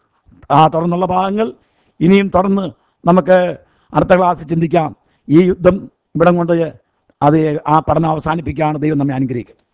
ആ തുടർന്നുള്ള ഭാഗങ്ങൾ ഇനിയും തുടർന്ന് നമുക്ക് അടുത്ത ക്ലാസ്സിൽ ചിന്തിക്കാം ഈ യുദ്ധം ഇവിടം കൊണ്ട് അത് ആ പഠനം അവസാനിപ്പിക്കുകയാണ് ദൈവം നമ്മെ അനുഗ്രഹിക്കും